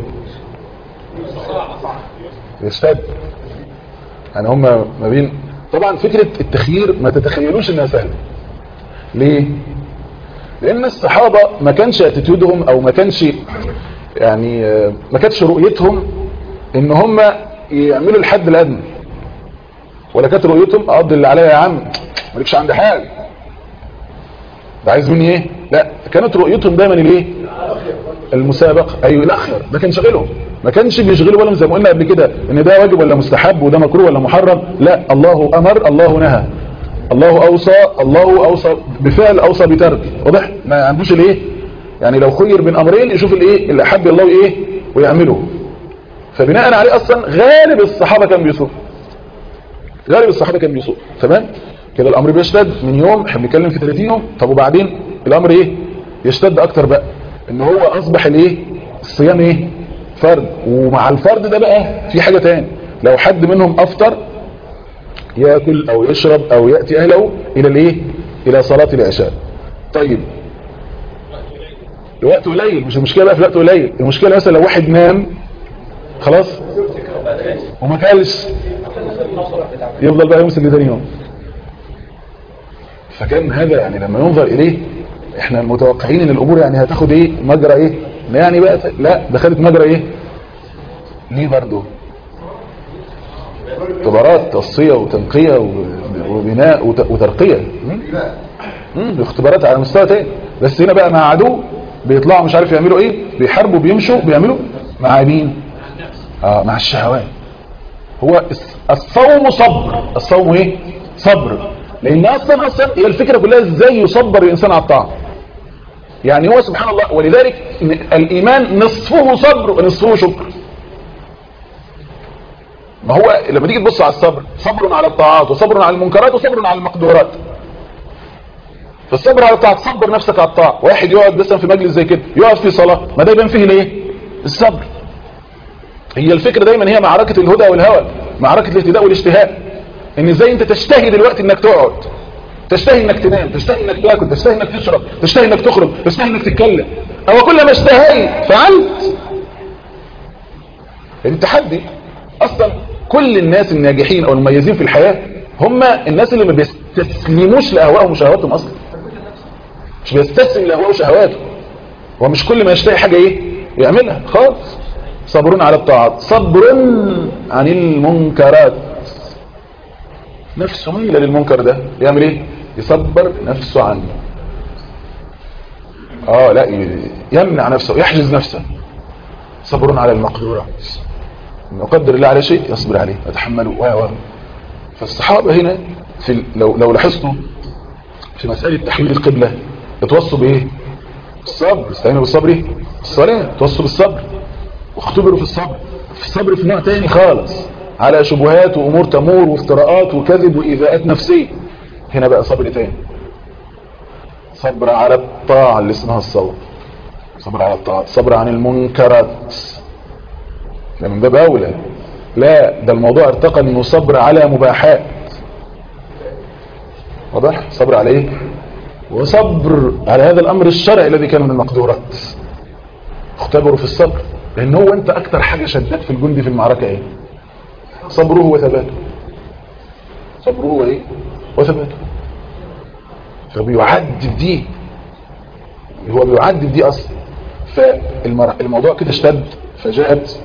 يشتد يعني هم ما بين طبعا فكرة التخيير ما تتخيلوش انها سهلة ليه لان الصحابة ما كانش اتيتيودهم او ما كانش يعني آه، ما كانتش رؤيتهم ان هم يعملوا الحد الادنى ولا كانت رؤيتهم اقضي اللي عليا يا عم مالكش عندي حاجه ده عايز مني ايه لا كانت رؤيتهم دايما الايه المسابقه ايوه الاخر ده كان شغلهم ما كانش بيشغلوا بالهم زي ما قلنا قبل كده ان ده واجب ولا مستحب وده مكروه ولا محرم لا الله امر الله نهى الله اوصى الله اوصى بفعل اوصى بترك واضح ما عندوش الايه يعني لو خير بين امرين يشوف الايه اللي احب الله ايه ويعمله فبناء عليه اصلا غالب الصحابه كان بيصوم غالب الصحابه كان بيصوم تمام كده الامر بيشتد من يوم احنا بنتكلم في 30 يوم طب وبعدين الامر ايه يشتد اكتر بقى ان هو اصبح الايه الصيام ايه فرد ومع الفرد ده بقى في حاجه تاني لو حد منهم افطر ياكل او يشرب او ياتي اهله الى الايه الى صلاه العشاء طيب الوقت قليل مش المشكله بقى في الوقت قليل المشكله مثلا لو واحد نام خلاص وما كلش يفضل بقى يمسك لتاني يوم فكان هذا يعني لما ينظر اليه احنا متوقعين ان الامور يعني هتاخد ايه مجرى ايه ما يعني بقى لا دخلت مجرى ايه ليه برضه اختبارات تصفيه وتنقيه و- وبناء وت- وترقيه مم؟ مم، اختبارات على مستوى تاني بس هنا بقى مع عدو بيطلعوا مش عارف يعملوا ايه بيحاربوا بيمشوا بيعملوا مع مين اه مع الشهوات هو الس- الصوم صبر الصوم ايه صبر لان اصلا اصلا هي الفكره كلها ازاي يصبر الانسان على الطاعه يعني هو سبحان الله ولذلك ن- الايمان نصفه صبر ونصفه شكر ما هو لما تيجي تبص على الصبر صبر على الطاعات وصبر على المنكرات وصبر على المقدورات فالصبر على الطاعات صبر نفسك على الطاعه واحد يقعد مثلا في مجلس زي كده يقعد في صلاه ما ده يبان فيه الايه الصبر هي الفكره دايما هي معركه الهدى والهوى معركه الاهتداء والاشتهاء ان ازاي انت تشتهي دلوقتي انك تقعد تشتهي انك تنام تشتهي انك تاكل تشتهي انك تشرب تشتهي انك تخرج تشتهي انك تتكلم او كلما اشتهيت فعلت يعني تحدي اصلا كل الناس الناجحين او المميزين في الحياه هم الناس اللي ما بيستسلموش لاهوائهم وشهواتهم اصلا مش بيستسلم لاهوائه وشهواته هو مش كل ما يشتهي حاجه ايه يعملها خالص صبر على الطاعات صبر عن المنكرات نفسه ميلة للمنكر ده يعمل ايه يصبر نفسه عنه اه لا ي- يمنع نفسه يحجز نفسه صبر على المقدورات يقدر الله على شيء يصبر عليه يتحمله و و فالصحابة هنا في ال- لو لو لاحظتوا في مسألة تحويل القبلة اتوصوا بايه الصبر استعينوا بالصبر ايه الصلاة اتوصوا بالصبر واختبروا في الصبر في الصبر في نوع تاني خالص على شبهات وامور تمور وافتراءات وكذب وايذاءات نفسيه هنا بقى صبر تاني صبر على الطاعه اللي اسمها الصبر صبر على الطاعه صبر عن المنكرات ده من باب اولى لا ده الموضوع ارتقى انه صبر على مباحات واضح صبر على ايه وصبر على هذا الامر الشرعي الذي كان من المقدورات اختبروا في الصبر لان هو انت اكتر حاجة شدت في الجندي في المعركة ايه صبره وثباته صبره وايه وثباته فبيعد في دي هو بيعد في دي اصلا فالموضوع كده اشتد فجاءت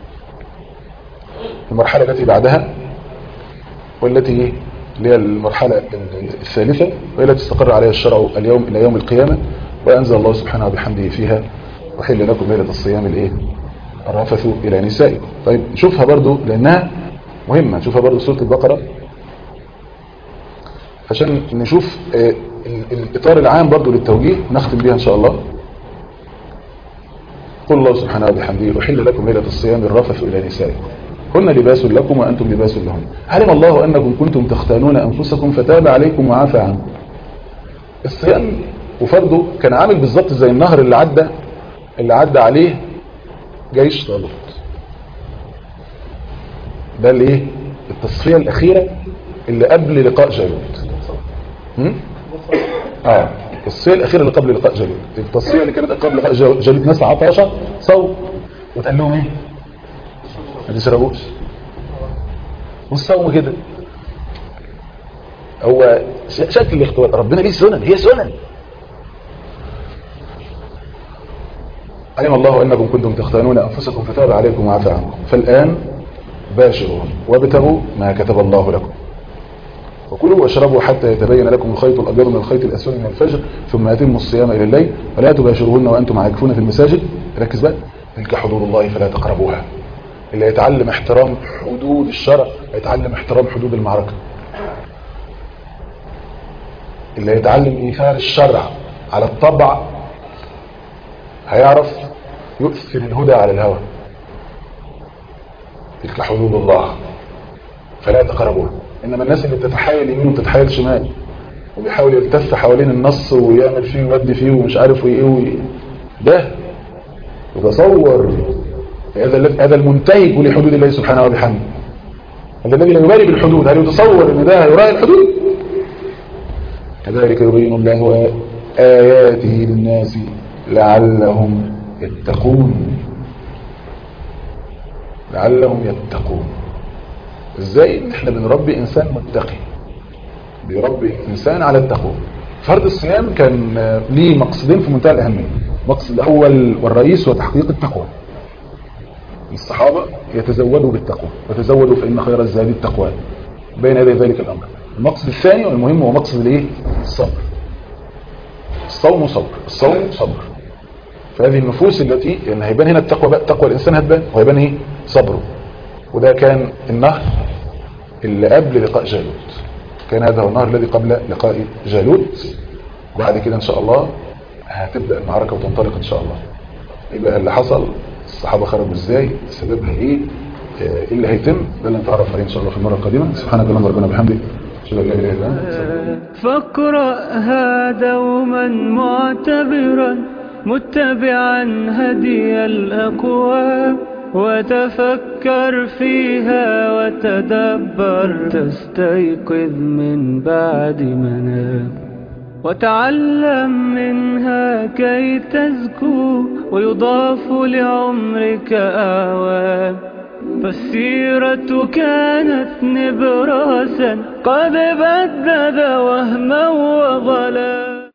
المرحلة التي بعدها والتي ايه اللي هي المرحلة الثالثة وهي التي استقر عليها الشرع اليوم إلى يوم القيامة وأنزل الله سبحانه وبحمده فيها وحل لكم ليلة الصيام الايه الرفث إلى نسائكم طيب نشوفها برضو لأنها مهمة نشوفها برضو في سورة البقرة عشان نشوف آه، ال- الإطار العام برضو للتوجيه نختم بها إن شاء الله قل الله سبحانه وبحمده أحل لكم ليلة الصيام الرفث إلى نسائكم هن لباس لكم وأنتم لباس لهم علم الله أنكم كنتم تختانون أنفسكم فتاب عليكم وعافى عنكم الصيام وفرضه كان عامل بالظبط زي النهر اللي عدى اللي عدى عليه جيش طالوت ده اللي ايه التصفية الأخيرة اللي قبل لقاء جالوت هم؟ اه التصفية الأخيرة اللي قبل لقاء جالوت التصفية اللي كانت قبل لقاء جالوت جالوت ناس عطاشة صوم وتقال لهم ايه ما تشربوش والصوم كده هو ش- شكل الاختبار ربنا ليه سنن هي سنن علم الله أنكم كنتم تختانون أنفسكم فتاب عليكم وعفى عنكم فالآن باشرون وابتغوا ما كتب الله لكم وكلوا واشربوا حتى يتبين لكم الخيط الأبيض من الخيط الأسود من الفجر ثم أتموا الصيام إلى الليل ولا تباشروهن وأنتم عاكفون في المساجد ركز بقى تلك حدود الله فلا تقربوها اللي يتعلم احترام حدود الشرع يتعلم احترام حدود المعركة اللي يتعلم إيثار الشرع على الطبع هيعرف يؤثر الهدى على الهوى تلك حدود الله فلا تقربوها إنما الناس اللي بتتحايل يمين وبتتحايل شمال وبيحاول يلتف حوالين النص ويعمل فيه ويودي فيه ومش عارف وايه وإيه. ده يتصور هذا الذي- هذا المنتهك لحدود الله سبحانه وبحمده هذا الذي لا يبالي بالحدود هل يتصور ان ده يراعي الحدود كذلك يبين الله آياته للناس لعلهم يتقون لعلهم يتقون ازاي ان احنا بنربي انسان متقي بيربي انسان على التقوى فرض الصيام كان آه، ليه مقصدين في منتهى الاهميه المقصد الاول والرئيس هو تحقيق التقوى الصحابه يتزودوا بالتقوى وتزودوا فان خير الزاد التقوى بين يدي ذلك الامر المقصد الثاني والمهم هو مقصد الايه الصبر الصوم صبر الصوم صبر فهذه النفوس التي يعني هيبان هنا التقوى بقى تقوى الانسان هتبان وهيبان ايه صبره وده كان النهر اللي قبل لقاء جالوت كان هذا هو النهر الذي قبل لقاء جالوت وبعد كده ان شاء الله هتبدا المعركه وتنطلق ان شاء الله يبقى اللي حصل الصحابه خرجوا ازاي سببها ايه آه، ايه اللي هيتم ده اللي نتعرف عليه ان شاء الله في المره القادمه سبحانك اللهم ربنا وبحمدك اشهد ان لا اله الا انت فاقرأها دوما معتبرا متبعا هدي الأقوام وتفكر فيها وتدبر تستيقظ من بعد منام وتعلم منها كي تزكو ويضاف لعمرك أعوام فالسيرة كانت نبراسا قد بدد وهما وظلا